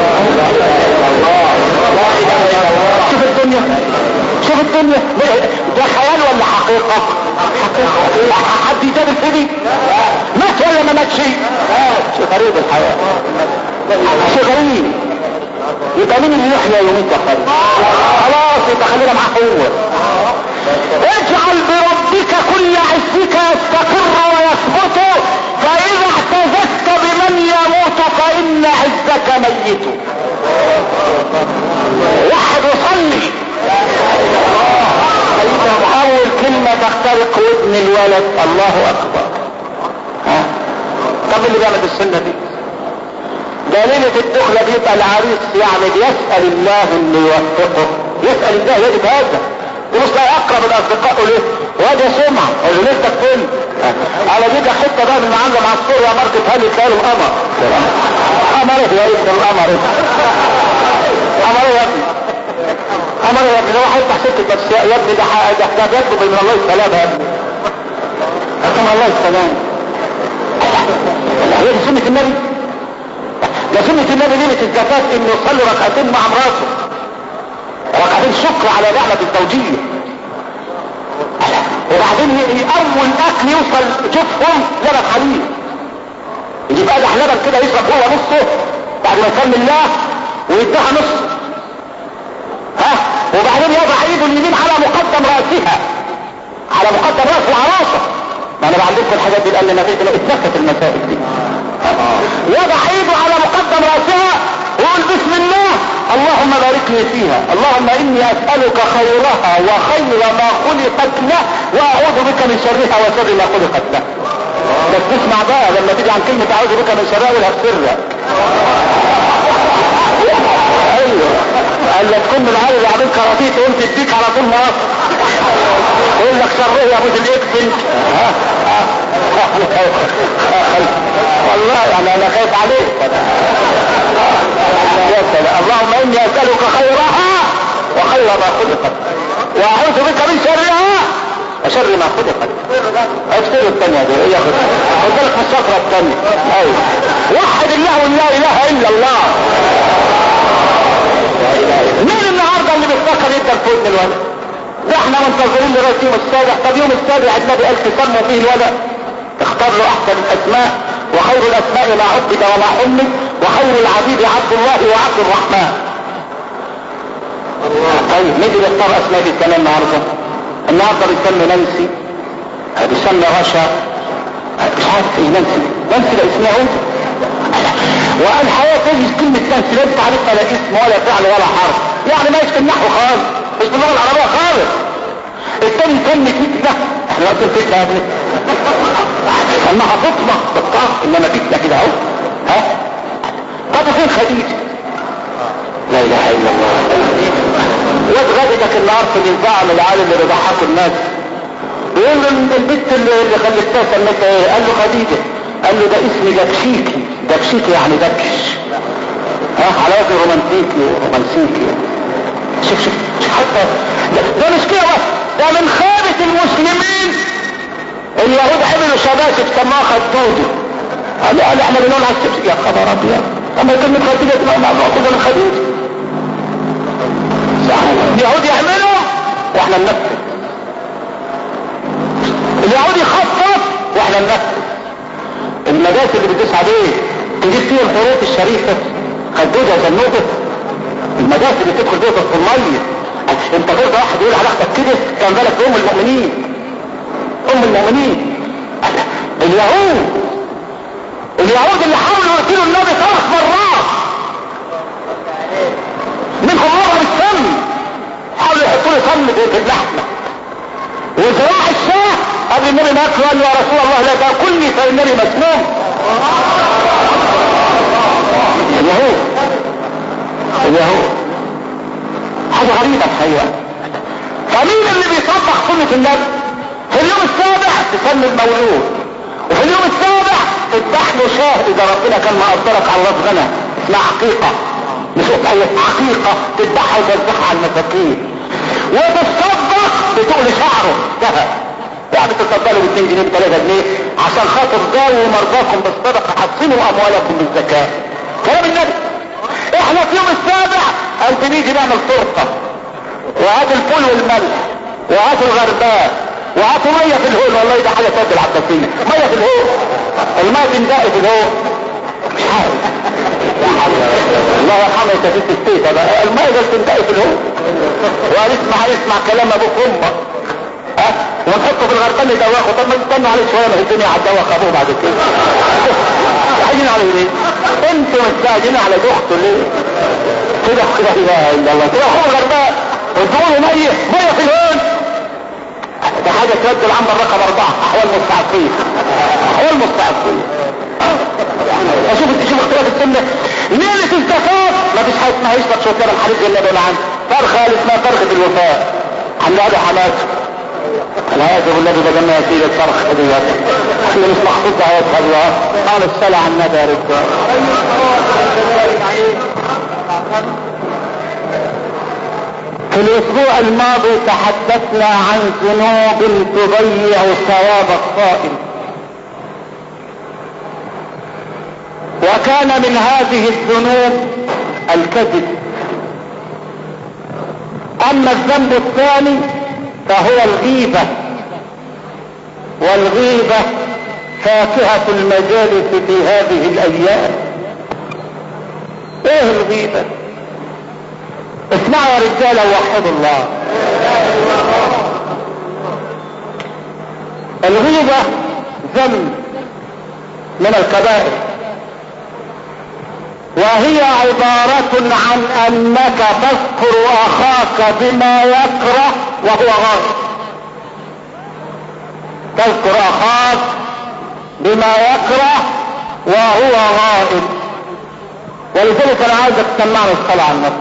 A: شوف الدنيا شوف الدنيا ده خيال ولا حقيقة حقيقة حد يجاب الفدي مات ولا ما ماتش شيء غريب الحياة شيء غريب يبقى مين اللي يحيى يومين تخيل خلاص يبقى خلينا معاه هو اجعل بربك كل عزك يستقر ويثبت فاذا اعتززت بمن يموت فان عزك ميت واحد يصلي اول كلمة تخترق ودن الولد الله اكبر ها طب اللي بيعمل السنة دي ده ليلة الدخلة بيبقى العريس يعني بيسأل الله انه يوفقه يسأل الله يجب هذا ومش لا اقرب الاصدقاء له وده سمعة اللي لسه فين على دي حتة بقى من عند العصفور يا ماركة هالي قالوا قمر قمر يا ابن القمر قمر يا ابني قمر يا ابني لو هيفتح سكة بس يا ابني ده ده ده يطلب من الله السلام يا ابني أكرم الله السلام هي دي سنة النبي ده سنة النبي ليلة الزكاة انه يصلي ركعتين مع مراته ركعتين شكر على نعمة الزوجية وبعدين اول اكل يوصل جفهم لبن حليب يجيب قدح لبن كده يشرب هو نصه بعد ما يسمي الله ويديها نص ها وبعدين يضع ايده اليمين على مقدم راسها على مقدم راس العراسه ما انا بعلمكم الحاجات دي لان ما فيش اتنفت المسائل دي يضع ايده على مقدم راسها ويقول بسم الله اللهم بارك لي فيها اللهم اني اسألك خيرها وخير ما خلقت له واعوذ بك من شرها وشر ما خلقت له بس تسمع بقى لما تيجي عن كلمة اعوذ بك من شرها ولا سرك ايوه قال لك تكون من العيال اللي عاملين كراتيه تقوم تديك على طول مصر يقول لك شره يا ابو الاكفن والله يعني انا خايف عليك يا سلام اللهم اني اسالك خيرها وخير ما خلقت واعوذ بك من شرها وشر ما خلقت اشتري الثانية دي هي خد خد بالك في الشطرة الثانية ايوه وحد الله لا اله الا الله مين النهارده اللي بيفكر يبدا الفوز الولد ده احنا منتظرين لغايه يوم السابع طب يوم السابع النبي قال تسموا فيه الولد اختار له احسن الاسماء وخير الاسماء ما عبد وما حمد وخير العبيد عبد الله وعبد الرحمن طيب مين اللي اختار اسماء دي كمان النهارده النهارده بيسمي نانسي بيسمي رشا مش عارف ايه نانسي نانسي ده اسمها ايه وقال حياة تجي كلمة نانسي لا انت عارفها لا اسم ولا فعل ولا حرف يعني ما في النحو خالص مش باللغة العربية خالص التاني يسمي فتنة احنا قلت فتنة يا ابني انها فطنة بالطاق انما فتنة كده اهو ها طب فين خديجة لا اله الا الله واد غدتك النهار في النزاع من العالم اللي بيضحكوا الناس بيقول له البنت اللي, اللي خلفتها سميتها ايه قال له خديجة قال له ده اسمي دبشيكي دبشيكي يعني دبش ها على وجه رومانتيكي رومانسيكي شوف شوف شوف حتى ده, ده مش كده بس ده من خابة المسلمين اليهود عملوا شباشب سماها خدودي قال قال احنا بنقول على الشبشب يا خبر ابيض اما كلمة خديجة تبقى مأخوذة من خديجة اليهود يعملوا واحنا ننفذ اليهود يخطط واحنا ننفذ المدارس اللي بتدوس عليه تجيب فيه الحروف الشريفة خدودة زنوبة المدارس اللي بتدخل جوه في المية انت غير واحد يقول على اختك كده كان بالك ام المؤمنين ام المؤمنين اليهود اليهود اللي حاولوا يقتلوا النبي ثلاث مرات منهم مرة بالسم حاولوا يحطوا له سم في اللحمة وزراع الشاه قبل النبي ما قال يا رسول الله لا تاكلني فانني مسموم اليهود اليهود حاجة غريبة الحقيقة فمين اللي بيطبق سنة النبي في اليوم السابع تسمي المولود وفي اليوم السابع تذبح له شاه اذا ربنا كان مقدرك على راس غنى اسمها حقيقة مش اضحية حقيقة تذبحها وتذبحها على المساكين وتصدق بتقل شعره ذهب يعني تتفضلوا ب 2 جنيه ب 3 جنيه عشان خاطر داووا مرضاكم بالصدقه حصنوا اموالكم بالزكاه كلام النبي احنا في يوم السابع قلت نيجي نعمل تورته وهات الفول والملح وهات الغرباء وهاتوا ميه في الهول والله ده حاجه تودي العباسيه ميه في الهول الميه تندق في الهول مش عارف الله يرحمه يا ست السيفه بقى الميه ده تندق في الهول وقال اسمع اسمع كلام ابوك وامك ها ونحطه في الغرفان يدوخه طب ما تستنوا عليه شويه ما هي الدنيا هتدوخ ابوه بعد كده عايزين عليه ليه؟ انتوا مستعجلين على دخته ليه؟ كده كده لا اله الا الله كده اخوه غرباء وتقولوا ميه ميه في الهون ده حاجه تودي العنبر رقم اربعه احوال مستعصيه احوال مستعصيه اشوف شوف اختلاف السنه ليله الزكاه ما فيش حاجه اسمها يشرب شوكر الحديث اللي بقول عنه فرخه اللي اسمها فرخه الوفاء حماده حماته العياذ بالله ده جنة يسير الصرخ ديت اللي مش محفوظ دعوات الله قال الصلاة على النبي يا رجال في الاسبوع الماضي تحدثنا عن ذنوب تضيع ثواب الصائم وكان من هذه الذنوب الكذب اما الذنب الثاني فهو الغيبة والغيبة فاكهة المجالس في هذه الايام ايه الغيبة اسمعوا يا رجاله وحدوا الله الغيبة ذنب من الكبائر وهي عبارة عن انك تذكر اخاك بما يكره وهو غائب تذكر اخاك بما يكره وهو غائب ولذلك انا عايزك تسمعني الصلاة على النبي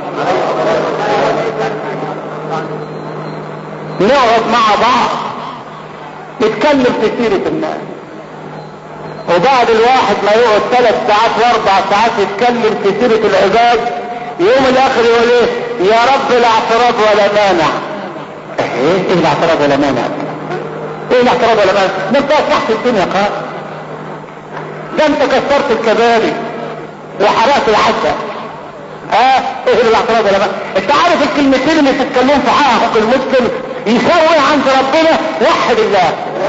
A: نقعد مع بعض نتكلم في سيرة الناس وبعد الواحد ما يقعد ثلاث ساعات واربع ساعات يتكلم في سيرة العباد يوم الاخر يقول ايه يا رب لا اعتراض ولا مانع ايه ايه الاعتراض ولا مانع ايه الاعتراض ولا مانع ما انت اصلحت الدنيا قال ده انت كسرت الكباري وحرقت العسل اه ايه الاعتراض ولا مانع انت عارف الكلمتين اللي تتكلم في حق اخوك المسلم يسوي عند ربنا وحد الله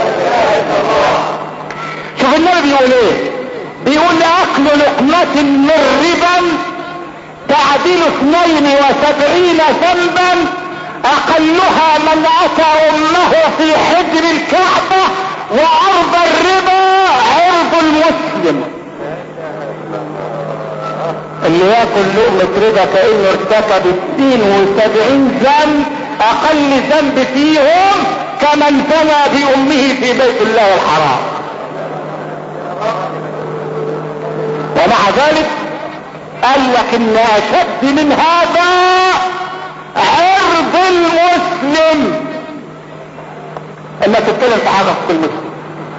A: شوف النبي بيقول ايه بيقول اكل لقمة من ربا تعديل اثنين وسبعين ذنبا اقلها من اتى امه في حجر الكعبة وعرض الربا عرض المسلم اللي ياكل لقمة ربا كأنه ارتكب 72 ذنب اقل ذنب فيهم كمن زنى بامه في بيت الله الحرام ومع ذلك قال لك ان اشد من هذا عرض المسلم اما تتكلم في حاجه في المسلم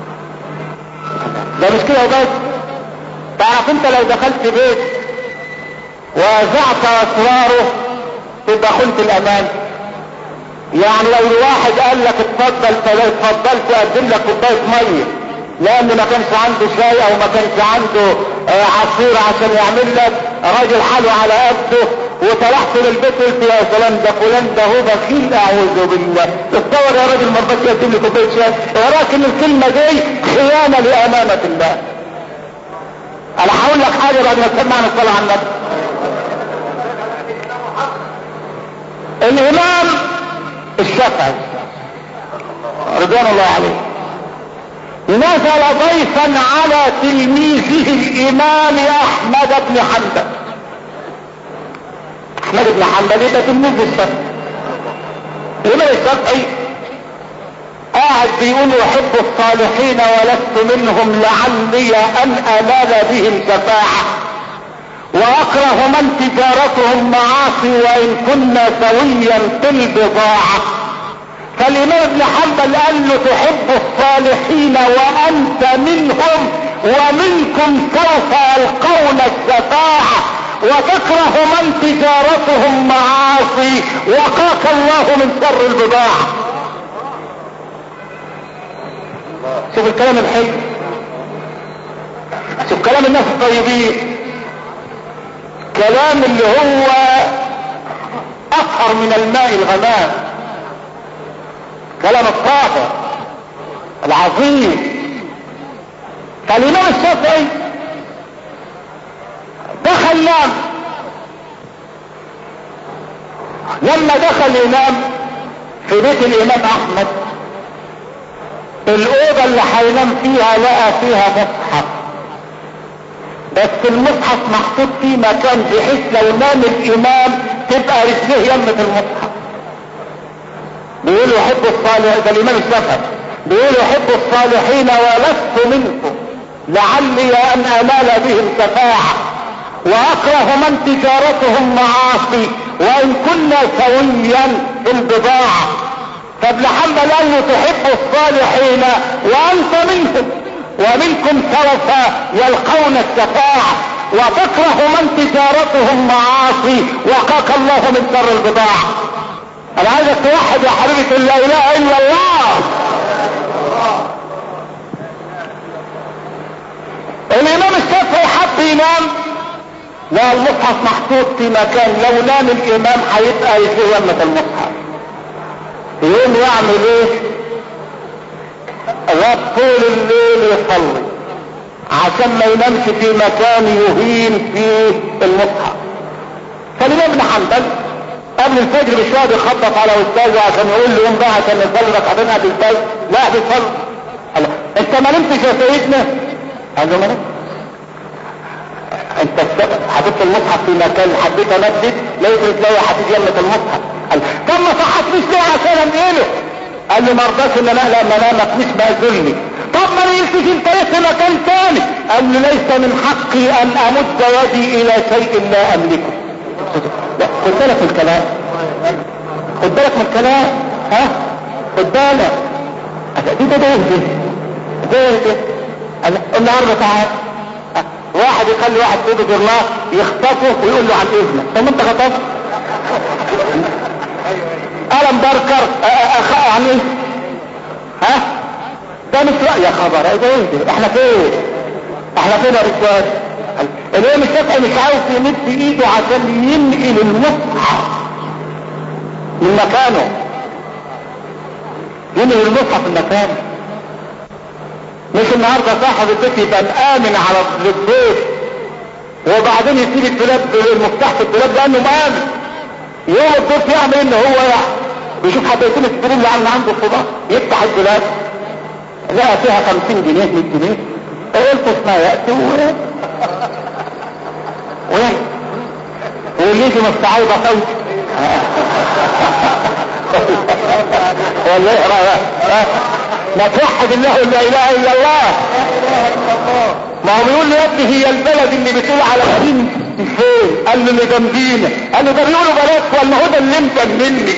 A: ده مش كده وبس تعرف انت لو دخلت بيت وزعت اسراره تبقى خنت الامان يعني لو الواحد قال لك اتفضل اتفضل تقدم لك كوبايه ميه لان ما كانش عنده شاي او ما كانش عنده آه عصير عشان يعمل لك راجل حلو على قده وطلعت للبيت قلت يا سلام ده فلان ده هو بخيل اعوذ بالله تصور يا راجل ما رضاش يقدم لي كوبايه شاي ولكن الكلمه دي خيانه لامانه الله انا هقول لك حاجه بعد ما تسمعنا الصلاه على النبي الامام الشافعي رضوان الله عليه نزل ضيفا على تلميذه الامام احمد بن حنبل احمد بن حنبل يبقى تلميذ الشافعي الامام الشافعي قاعد بيقول يحب الصالحين ولست منهم لعلي ان انال بهم شفاعه واكره من تجارتهم معاصي وان كنا سويا في البضاعه فالامام ابن حنبل قال له تحب الصالحين وانت منهم ومنكم سوف يلقون الشفاعة وتكره من تجارتهم معاصي وقاك الله من شر البضاعة شوف الكلام الحلو شوف كلام الناس الطيبين كلام اللي هو اطهر من الماء الغمام كلام الطاهر العظيم فالامام الشافعي دخل نام لما دخل ينام في بيت الامام احمد الاوضه اللي هينام فيها لقى فيها مصحف بس المصحف محطوط في مكان بحيث لو نام الامام تبقى رجليه يمة المصحف بيقول يحب الصالح ده الامام الشافعي بيقول يحب الصالحين ولست منكم لعلي ان انال بهم شفاعة واكره من تجارتهم معاصي وان كنا سويا في البضاعة فابن حنبل قال له تحب الصالحين وانت منهم ومنكم سوف يلقون الشفاعة وتكره من تجارتهم معاصي وقاك الله من شر البضاعة انا عايزك توحد يا حبيبي تقول لا اله الا الله الامام الشافعي حب ينام لا المصحف محطوط في مكان لو نام الامام هيبقى يفيه يمة المصحف يقوم يعمل ايه غاب طول الليل يصلي عشان ما ينامش في مكان يهين فيه المصحف فالامام ابن حنبل قبل الفجر بشويه بيخبط على استاذه عشان يقول له قوم بقى عشان نصلي ركعتين قبل الفجر لا بيصلي قال انت ما نمتش يا سيدنا قال له ما نمت انت حطيت المصحف في مكان حبيت امدد لقيت تلاقي حطيت يمة المصحف قال طب ما صحتنيش ليه عشان انقله قال لي ما رضاش ان انا اقلق منامك مش باذلني طب ما نقلتش انت ليه في مكان تاني قال لي ليس من حقي ان امد يدي الى شيء لا املكه لا خد بالك من الكلام خد بالك من الكلام ها خد بالك دي ده ده ده ده النهارده تعال واحد يخلي واحد في ايده الله يخطفه ويقول له عن اذنك طب انت خطفت الم بركر يعني ها ده مش رأي يا خبر ايه ده ايه احنا فين احنا فين يا رجال الامام الشافعي مش عاوز يمد ايده عشان ينقل المصحف من مكانه ينقل المصحف من مكانه مش النهارده صاحب البيت يبقى مآمن على البيت وبعدين يسيب الدولاب المفتاح في الدولاب لانه مآمن يوم الضيف يعمل ان هو يعني بيشوف حبيتين السرير اللي عنده الصدى يفتح الدولاب لقى فيها 50 جنيه 100 جنيه قلت اسمها يأتي و وين واللي يجي مستعيبة صوت ولا اقرا ما توحد الله لا اله الا الله ما هو بيقول له يا ابني هي البلد اللي بتقول على دين فين قال له اللي جنبينا قال له ده بيقولوا بلد ولا هو ده اللي انت مني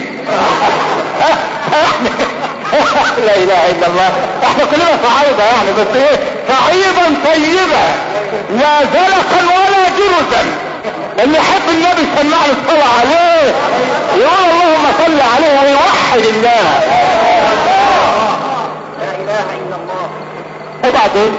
A: لا اله الا الله احنا كلنا صعيدة يعني بس ايه صعيدا طيبة لا زلقا ولا جرزا اللي يحب النبي سمع له الصلاة عليه يقول اللهم صل عليه ويوحد الله لا اله الا الله وبعدين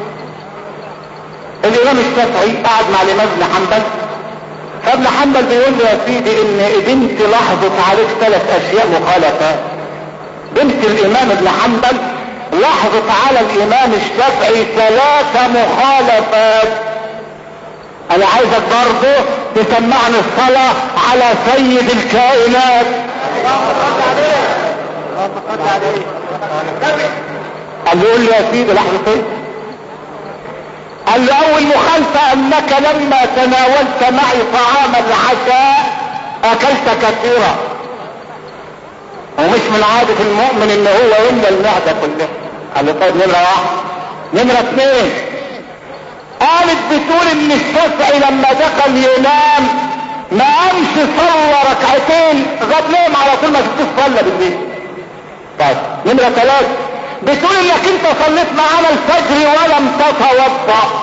A: الامام الشافعي قعد مع الامام ابن حنبل فابن حنبل بيقول له يا سيدي ان بنتي لاحظت عليك ثلاث اشياء مخالفات بنت الامام ابن حنبل لاحظت على الامام الشافعي ثلاث مخالفات انا عايزك برضه تسمعني الصلاة على سيد الكائنات قال له قول لي يا سيدي لحظة ايه قال له اول مخالفة انك لما تناولت معي طعام العشاء اكلت كثيرا ومش من عادة المؤمن ان هو يملى المعدة كلها قال له طيب نمرة واحد نمرة اثنين قالت بتقول ان الشافعي لما دخل ينام ما قامش صلى ركعتين غاب نام على طول ما شفتوش صلى بالليل طيب نمرة ثلاثة بتقول انك انت صليت معانا الفجر ولم تتوضا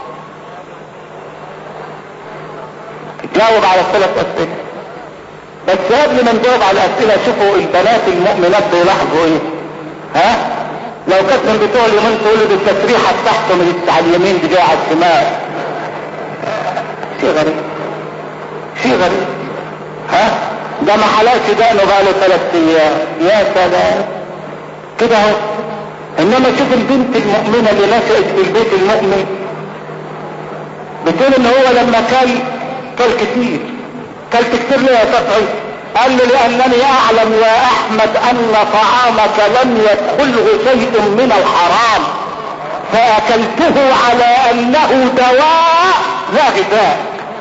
A: جاوب على الثلاث اسئله بس قبل ما نجاوب على الاسئله شوفوا البنات المؤمنات بيلاحظوا ايه ها لو كانت من بتوع اليمين تقول له التسريحه بتاعته من على اليمين دي جايه على الشمال شيء غريب شيء غريب ها ده ما حلقش دقنه بقى له ثلاث ايام يا سلام كده اهو انما شوف البنت المؤمنه اللي نشأت في البيت المؤمن بتقول ان هو لما كل كل كتير كلت كتير ليه يا صفعي قال له لانني اعلم يا احمد ان طعامك لم يدخله شيء من الحرام فاكلته على انه دواء لا غذاء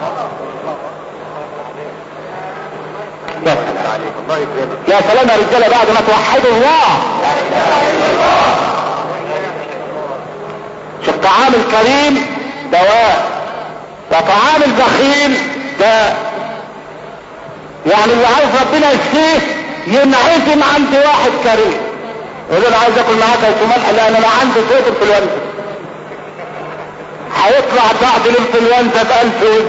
A: يا سلام يا رجاله بعد ما توحدوا الله شوف طعام الكريم دواء وطعام البخيل داء يعني اللي عايز ربنا يشفيه ينعزم عند واحد كريم يقول انا عايز اكل معاك يا شمال لا انا عندي صوت انفلونزا هيطلع بعد الانفلونزا بألف ود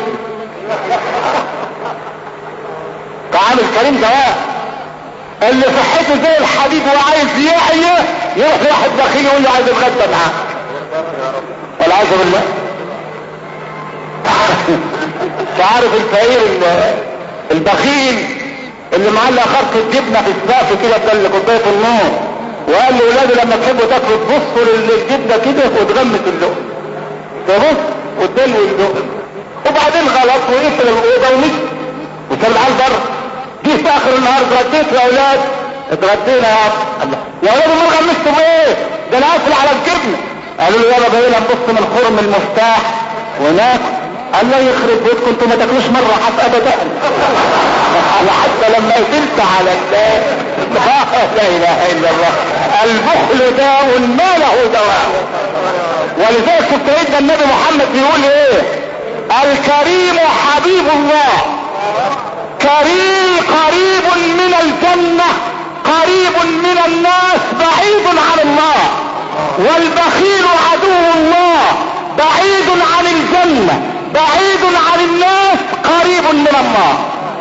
A: طعام الكريم دواء اللي صحته زي الحديد وعايز يحيى يروح لواحد بخيل يقول له عايز اتغدى معاه والعياذ بالله تعرف الفقير البخيل اللي معلق خرق الجبنه في السقف كده بدل كوبايه النار وقال لاولاده لما تحبوا تاكلوا تبصوا للجبنه كده وتغمس اللقمه تبص وتدلوا اللقمه وبعدين غلط وقفل الاوضه ومشي وساب العيال بره جه في اخر النهار اتغديت يا اولاد اتغدينا يا الله يا اولاد امال غمستوا بايه؟ ده انا قافل على الجبنه قالوا له يلا بقينا نبص من خرم المفتاح وناكل قال لا يخرب بيتكم انتوا ما تاكلوش مره حتى ابدا حتى لما قتلت على الناس لا اله الا الله البخل داء ما له دواء ولذلك شفت سيدنا النبي محمد بيقول ايه الكريم حبيب الله كريم قريب من الجنة قريب من الناس بعيد عن الله والبخيل عدو الله بعيد عن الجنة بعيد عن الناس قريب من الله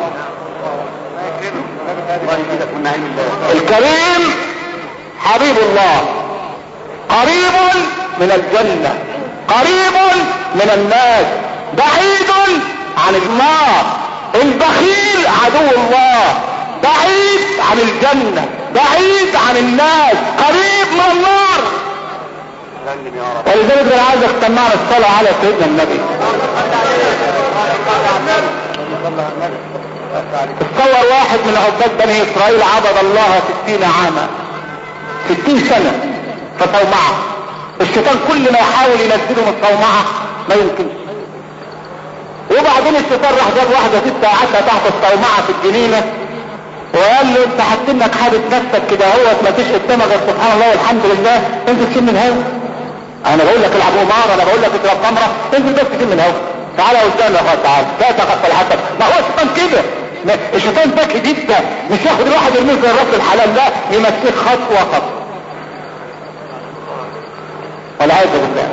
A: الكريم حبيب الله قريب من الجنة قريب من الناس بعيد عن النار البخيل عدو الله بعيد عن الجنة بعيد عن الناس قريب من النار ولذلك انا عايز اجتمعنا الصلاة على سيدنا النبي تصور واحد من عباد بني اسرائيل عبد الله ستين عاما ستين سنة في صومعة الشيطان كل ما يحاول ينزله من الصومعة ما يمكنش وبعدين الشيطان راح جاب واحدة ستة قعدتها تحت الصومعة في الجنينة وقال له انت حاطينك حابس نفسك كده هو ما فيش قدامك غير سبحان الله والحمد لله انزل شم الهوا انا بقول لك العب قمار انا بقول لك اشرب خمره انزل بس شم الهوا تعالى قدامي يا اخويا تعالى لا تغفل حسب ما هو الشيطان كده الشيطان ذكي جدا مش ياخد الواحد يرميه في الراس الحلال لا يمسك خطوه خطوه والعياذ بالله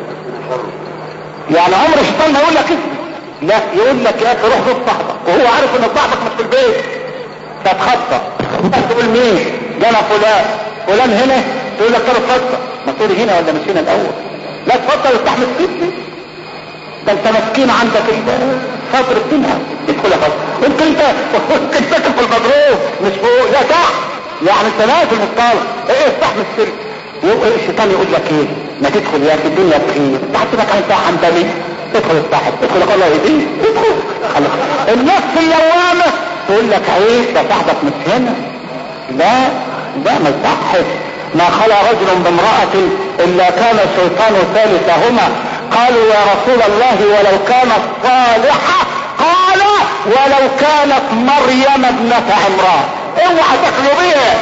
A: يعني عمر الشيطان ما يقول لك اسمي لا يقول لك يا اخي روح زور صاحبك وهو عارف ان صاحبك مش في البيت تتخطى تقول مين جانا فلان فلان هنا تقول لك طب اتفضل ما تقول هنا ولا مش هنا الاول لا اتفضل استحمل سيدي ده انت مسكين عندك صدر الدنيا ادخل يا فضل انت انت ممكن ساكن في المضروب مش فوق لا تحت يعني انت نازل مطالب ايه استحمل سيدي الشيطان يقول لك ايه ما تدخل يا في الدنيا بخير تحسبك انت حمداني ادخل الصاحب ادخل الله يهديك ادخل خلاص النفس اللوامه تقول لك عيب ده صاحبك مش هنا لا لا ما يصحش ما خلى رجل بامرأة الا كان الشيطان ثالثهما قالوا يا رسول الله ولو كانت صالحة قال ولو كانت مريم ابنة عمران اوعى تخلو بيها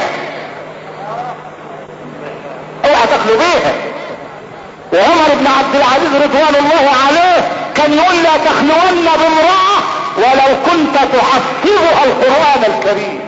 A: اوعى تخلو بيها وعمر بن عبد العزيز رضوان الله عليه كان يقول لا تخلون بامرأة ولو كنت تحفظها القرآن الكريم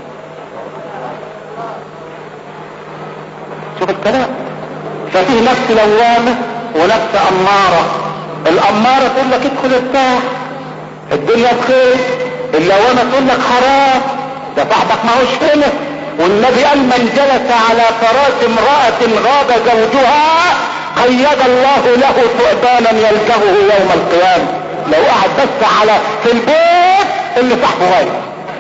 A: شوف الكلام ففيه نفس لوامة ونفس أمارة الأمارة تقول لك ادخل ارتاح الدنيا بخير اللوامة تقول لك حرام ده صاحبك ما هوش هنا والنبي قال من جلس على فراش امرأة غاب زوجها قيد الله له ثعبانا يلجهه يوم القيامة لو قعد بس على في البيت اللي صاحبه غايب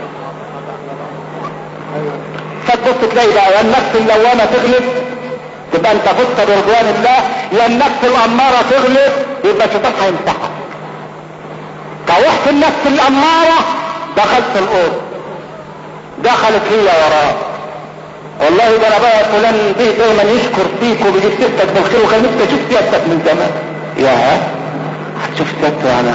A: فتبص تلاقي بقى يا النفس اللوامة تغلب تبقى انت فزت برضوان الله يا النفس الامارة تغلب يبقى الشيطان هيمسحك طوحت النفس الامارة دخلت الاوضه دخلت هي وراه والله ده انا بقى فلان دي دايما يشكر فيك وبيجيب سيرتك بالخير وكان نفسي اشوف سيرتك من زمان يا هتشوف سيرته انا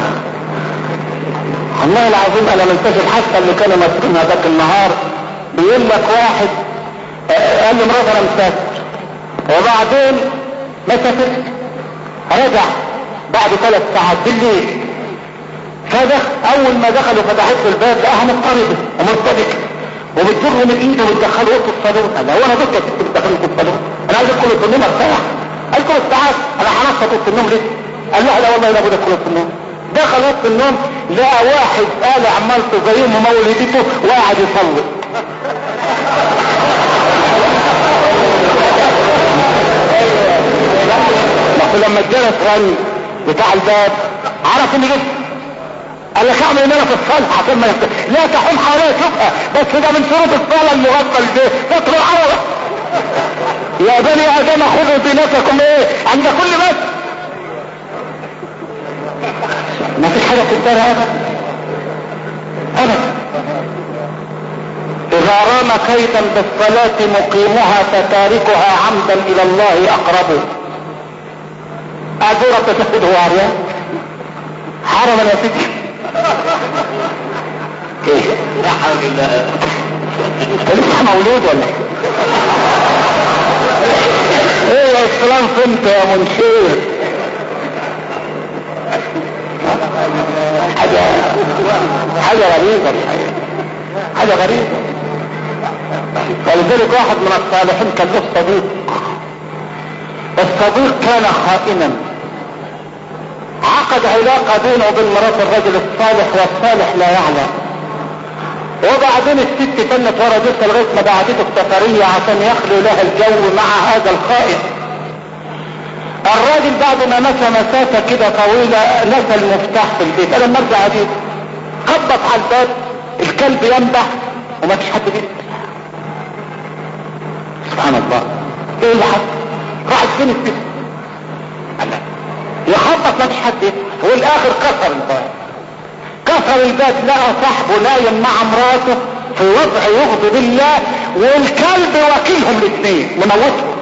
A: والله العظيم انا منتج الحادثه اللي كانوا ماسكينها ذاك النهار بيقول لك واحد قال لي مراتي انا مسافر وبعدين ما سافرت رجع بعد ثلاث ساعات بالليل فدخل اول ما دخلوا فتحت له الباب لقاها مضطربه ومرتبكه وبتجره من ايده وتدخله اوضه الصالون قال هو انا بك يا ست بتدخله اوضه الصالون انا عايز ادخل النوم ارتاح قال لكم الساعات انا هنصت اوضه النوم ليه قال لا لا والله لا بد ادخل اوضه النوم دخل اوضه النوم لقى واحد قال عمالته زي ممول ايديته وقاعد يصلي لما الجرس رن بتاع الباب عرف ان جبت قال لك اعمل انا في الصلاة عشان ما يفتح. لا تحوم حواليها شوفها بس ده من شروط الصلاة المغفل دي فتر العورة يا بني ادم خذوا دينتكم ايه عند كل بس ما فيش حاجة تنتهي ابدا ابدا اذا رام كيدا بالصلاة مقيمها فتاركها عمدا الى الله اقربه اعذر التشهد هو عريان حرما يا سيدي ايه لا حول الله انت لسه مولود ولا ايه يا اسلام فهمت يا منشير حاجة حاجة غريبة حاجة غريبة ولذلك واحد من الصالحين كان له صديق الصديق كان خائنا عقد علاقة بينه وبين مرات الرجل الصالح والصالح لا يعلم وبعدين الست تنت ورا جثة لغاية ما بعدته السفرية عشان يخلو لها الجو مع هذا الخائن الراجل بعد ما مشى مسافة كده طويلة نسى المفتاح في البيت انا لما ارجع اجيب خبط على الباب الكلب ينبح وما فيش حد بيت سبحان الله ايه اللي حصل راحت فين الست الله يخبط ما فيش حد والاخر كسر الباب كسر الباب لقى صاحبه نايم مع مراته في وضع يغضب الله والكلب وكيلهم الاثنين مموتهم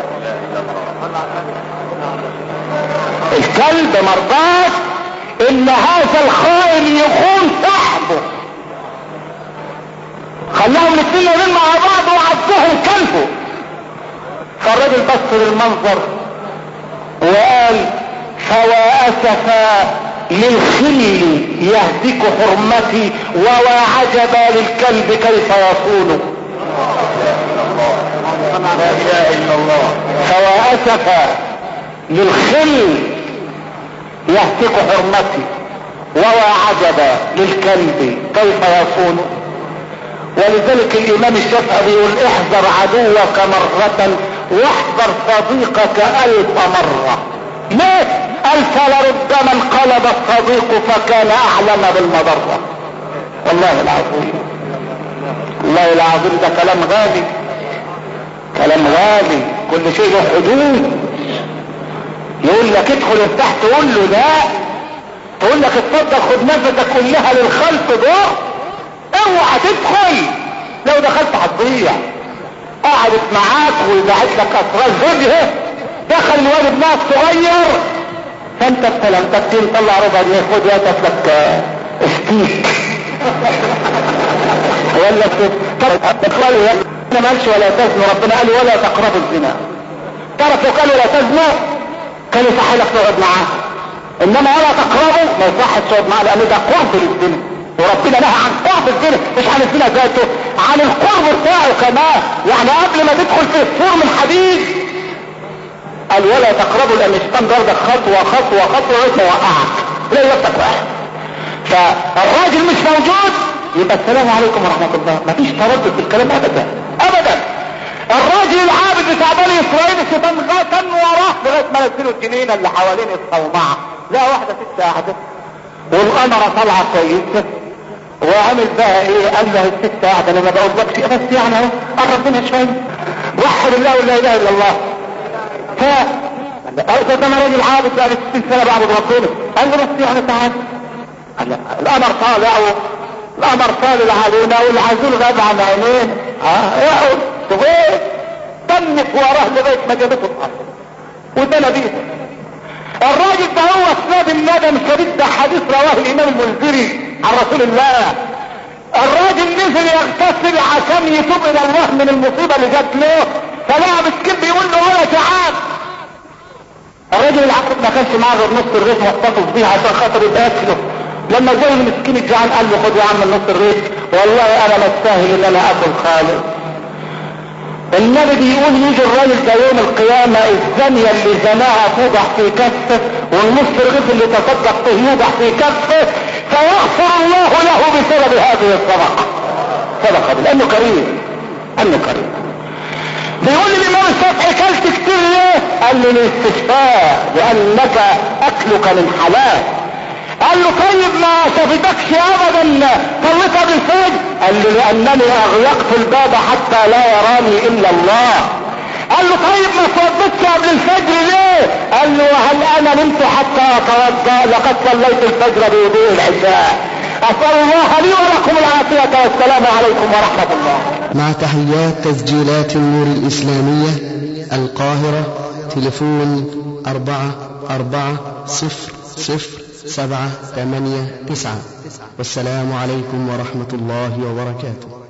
A: الكلب مرضاش ان هذا الخائن يخون صاحبه خلاهم الاثنين يومين مع بعض وعدهم كلبه فالراجل بص للمنظر وقال فوا اسفا للخل يهدك حرمتي ووا عجبا للكلب كيف يصون لا اله الا الله فوا اسفا للخل يهتك حرمتي ووا عجبا للكلب كيف يصون ولذلك الامام الشافعي بيقول احذر عدوك مرة واحذر صديقك الف مرة ليه قال فلربما انقلب الصديق فكان اعلم بالمضرة والله العظيم والله العظيم ده كلام غالي كلام غالي كل شيء له حدود يقول لك ادخل ارتاح تقول له لا تقول لك اتفضل خد نفسك كلها للخلق دور اوعى تدخل لو دخلت هتضيع قعدت معاك ويبعت لك اسرار زوجها دخل الواد ابنها الصغير فانت استلمتك طلع ربع جنيه خد يا لك ستيك ولا طب يا انا مالش ولا تزنوا ربنا قال ولا تقربوا الزنا تعرف لو قالوا لا تزنوا كان يصح لك تقعد معاه انما ولا تقربوا ما يصحش تقعد معاه لان ده قرب للزنا وربنا نهى عن قرب الزنا مش عن الزنا ذاته عن القرب بتاعه كمان يعني قبل ما تدخل في السور من حديد قال ولا تقربوا لان الشيطان ضربك خطوه خطوه خطوه لغايه ما يوقعك تلاقي نفسك واحد فالراجل مش موجود يبقى السلام عليكم ورحمه الله مفيش تردد في الكلام ابدا ابدا الراجل العابد بتاع بني اسرائيل الشيطان غتن وراه لغايه ما نزلوا الجنينه اللي حوالين الصومعه لا واحده ست قاعده والقمره طالعه كويسه وعمل بقى ايه قال له الست قاعده انا ما بقولكش بس يعني اهو قرب منها شويه وحد الله ولا اله الا الله ف قال ده انا راجل عابد بقى 60 سنه بعبد ربنا قال له بس يعني تعال قال له القمر طالع القمر طالع علينا والعزول غاب عن عينين اه اقعد صغير تنف وراه لغايه ما جابته الارض وده نبيه الراجل ده هو اسناد الندم شديد ده حديث رواه الامام المنذري عن رسول الله الراجل نزل يغتسل عشان يتوب الى الله من المصيبه اللي جات له فلقى مسكين بيقول له ولا تعال الراجل العقد ما كانش معاه غير نص الريت محتفظ بيه عشان خاطر يبقى اكله لما جاي المسكين الجعان قال له خد يا عم النص الريت والله انا ما استاهل ان انا اكل خالص النبي بيقول يجي الراجل ده يوم القيامة الزانية اللي زناها توضع في كفه والنص الرغيف اللي تصدق به يوضع في كفه فيغفر الله له بسبب هذه الصدقة صدقة لانه كريم انه كريم بيقول لي الامام الشافعي كلت كتير ليه قال لي الاستشفاء لانك اكلك من حلال قال له طيب ما شفتكش ابدا صليت بالفجر قال له لانني اغلقت الباب حتى لا يراني الا الله قال له طيب ما توضيتش قبل الفجر ليه قال له هل انا نمت حتى اتوضا لقد صليت الفجر بوضوء العشاء اسال الله لي ولكم العافيه والسلام عليكم ورحمه الله
B: مع تحيات تسجيلات النور الإسلامية القاهرة تلفون أربعة أربعة صفر صفر سبعة ثمانية تسعة والسلام عليكم ورحمة الله وبركاته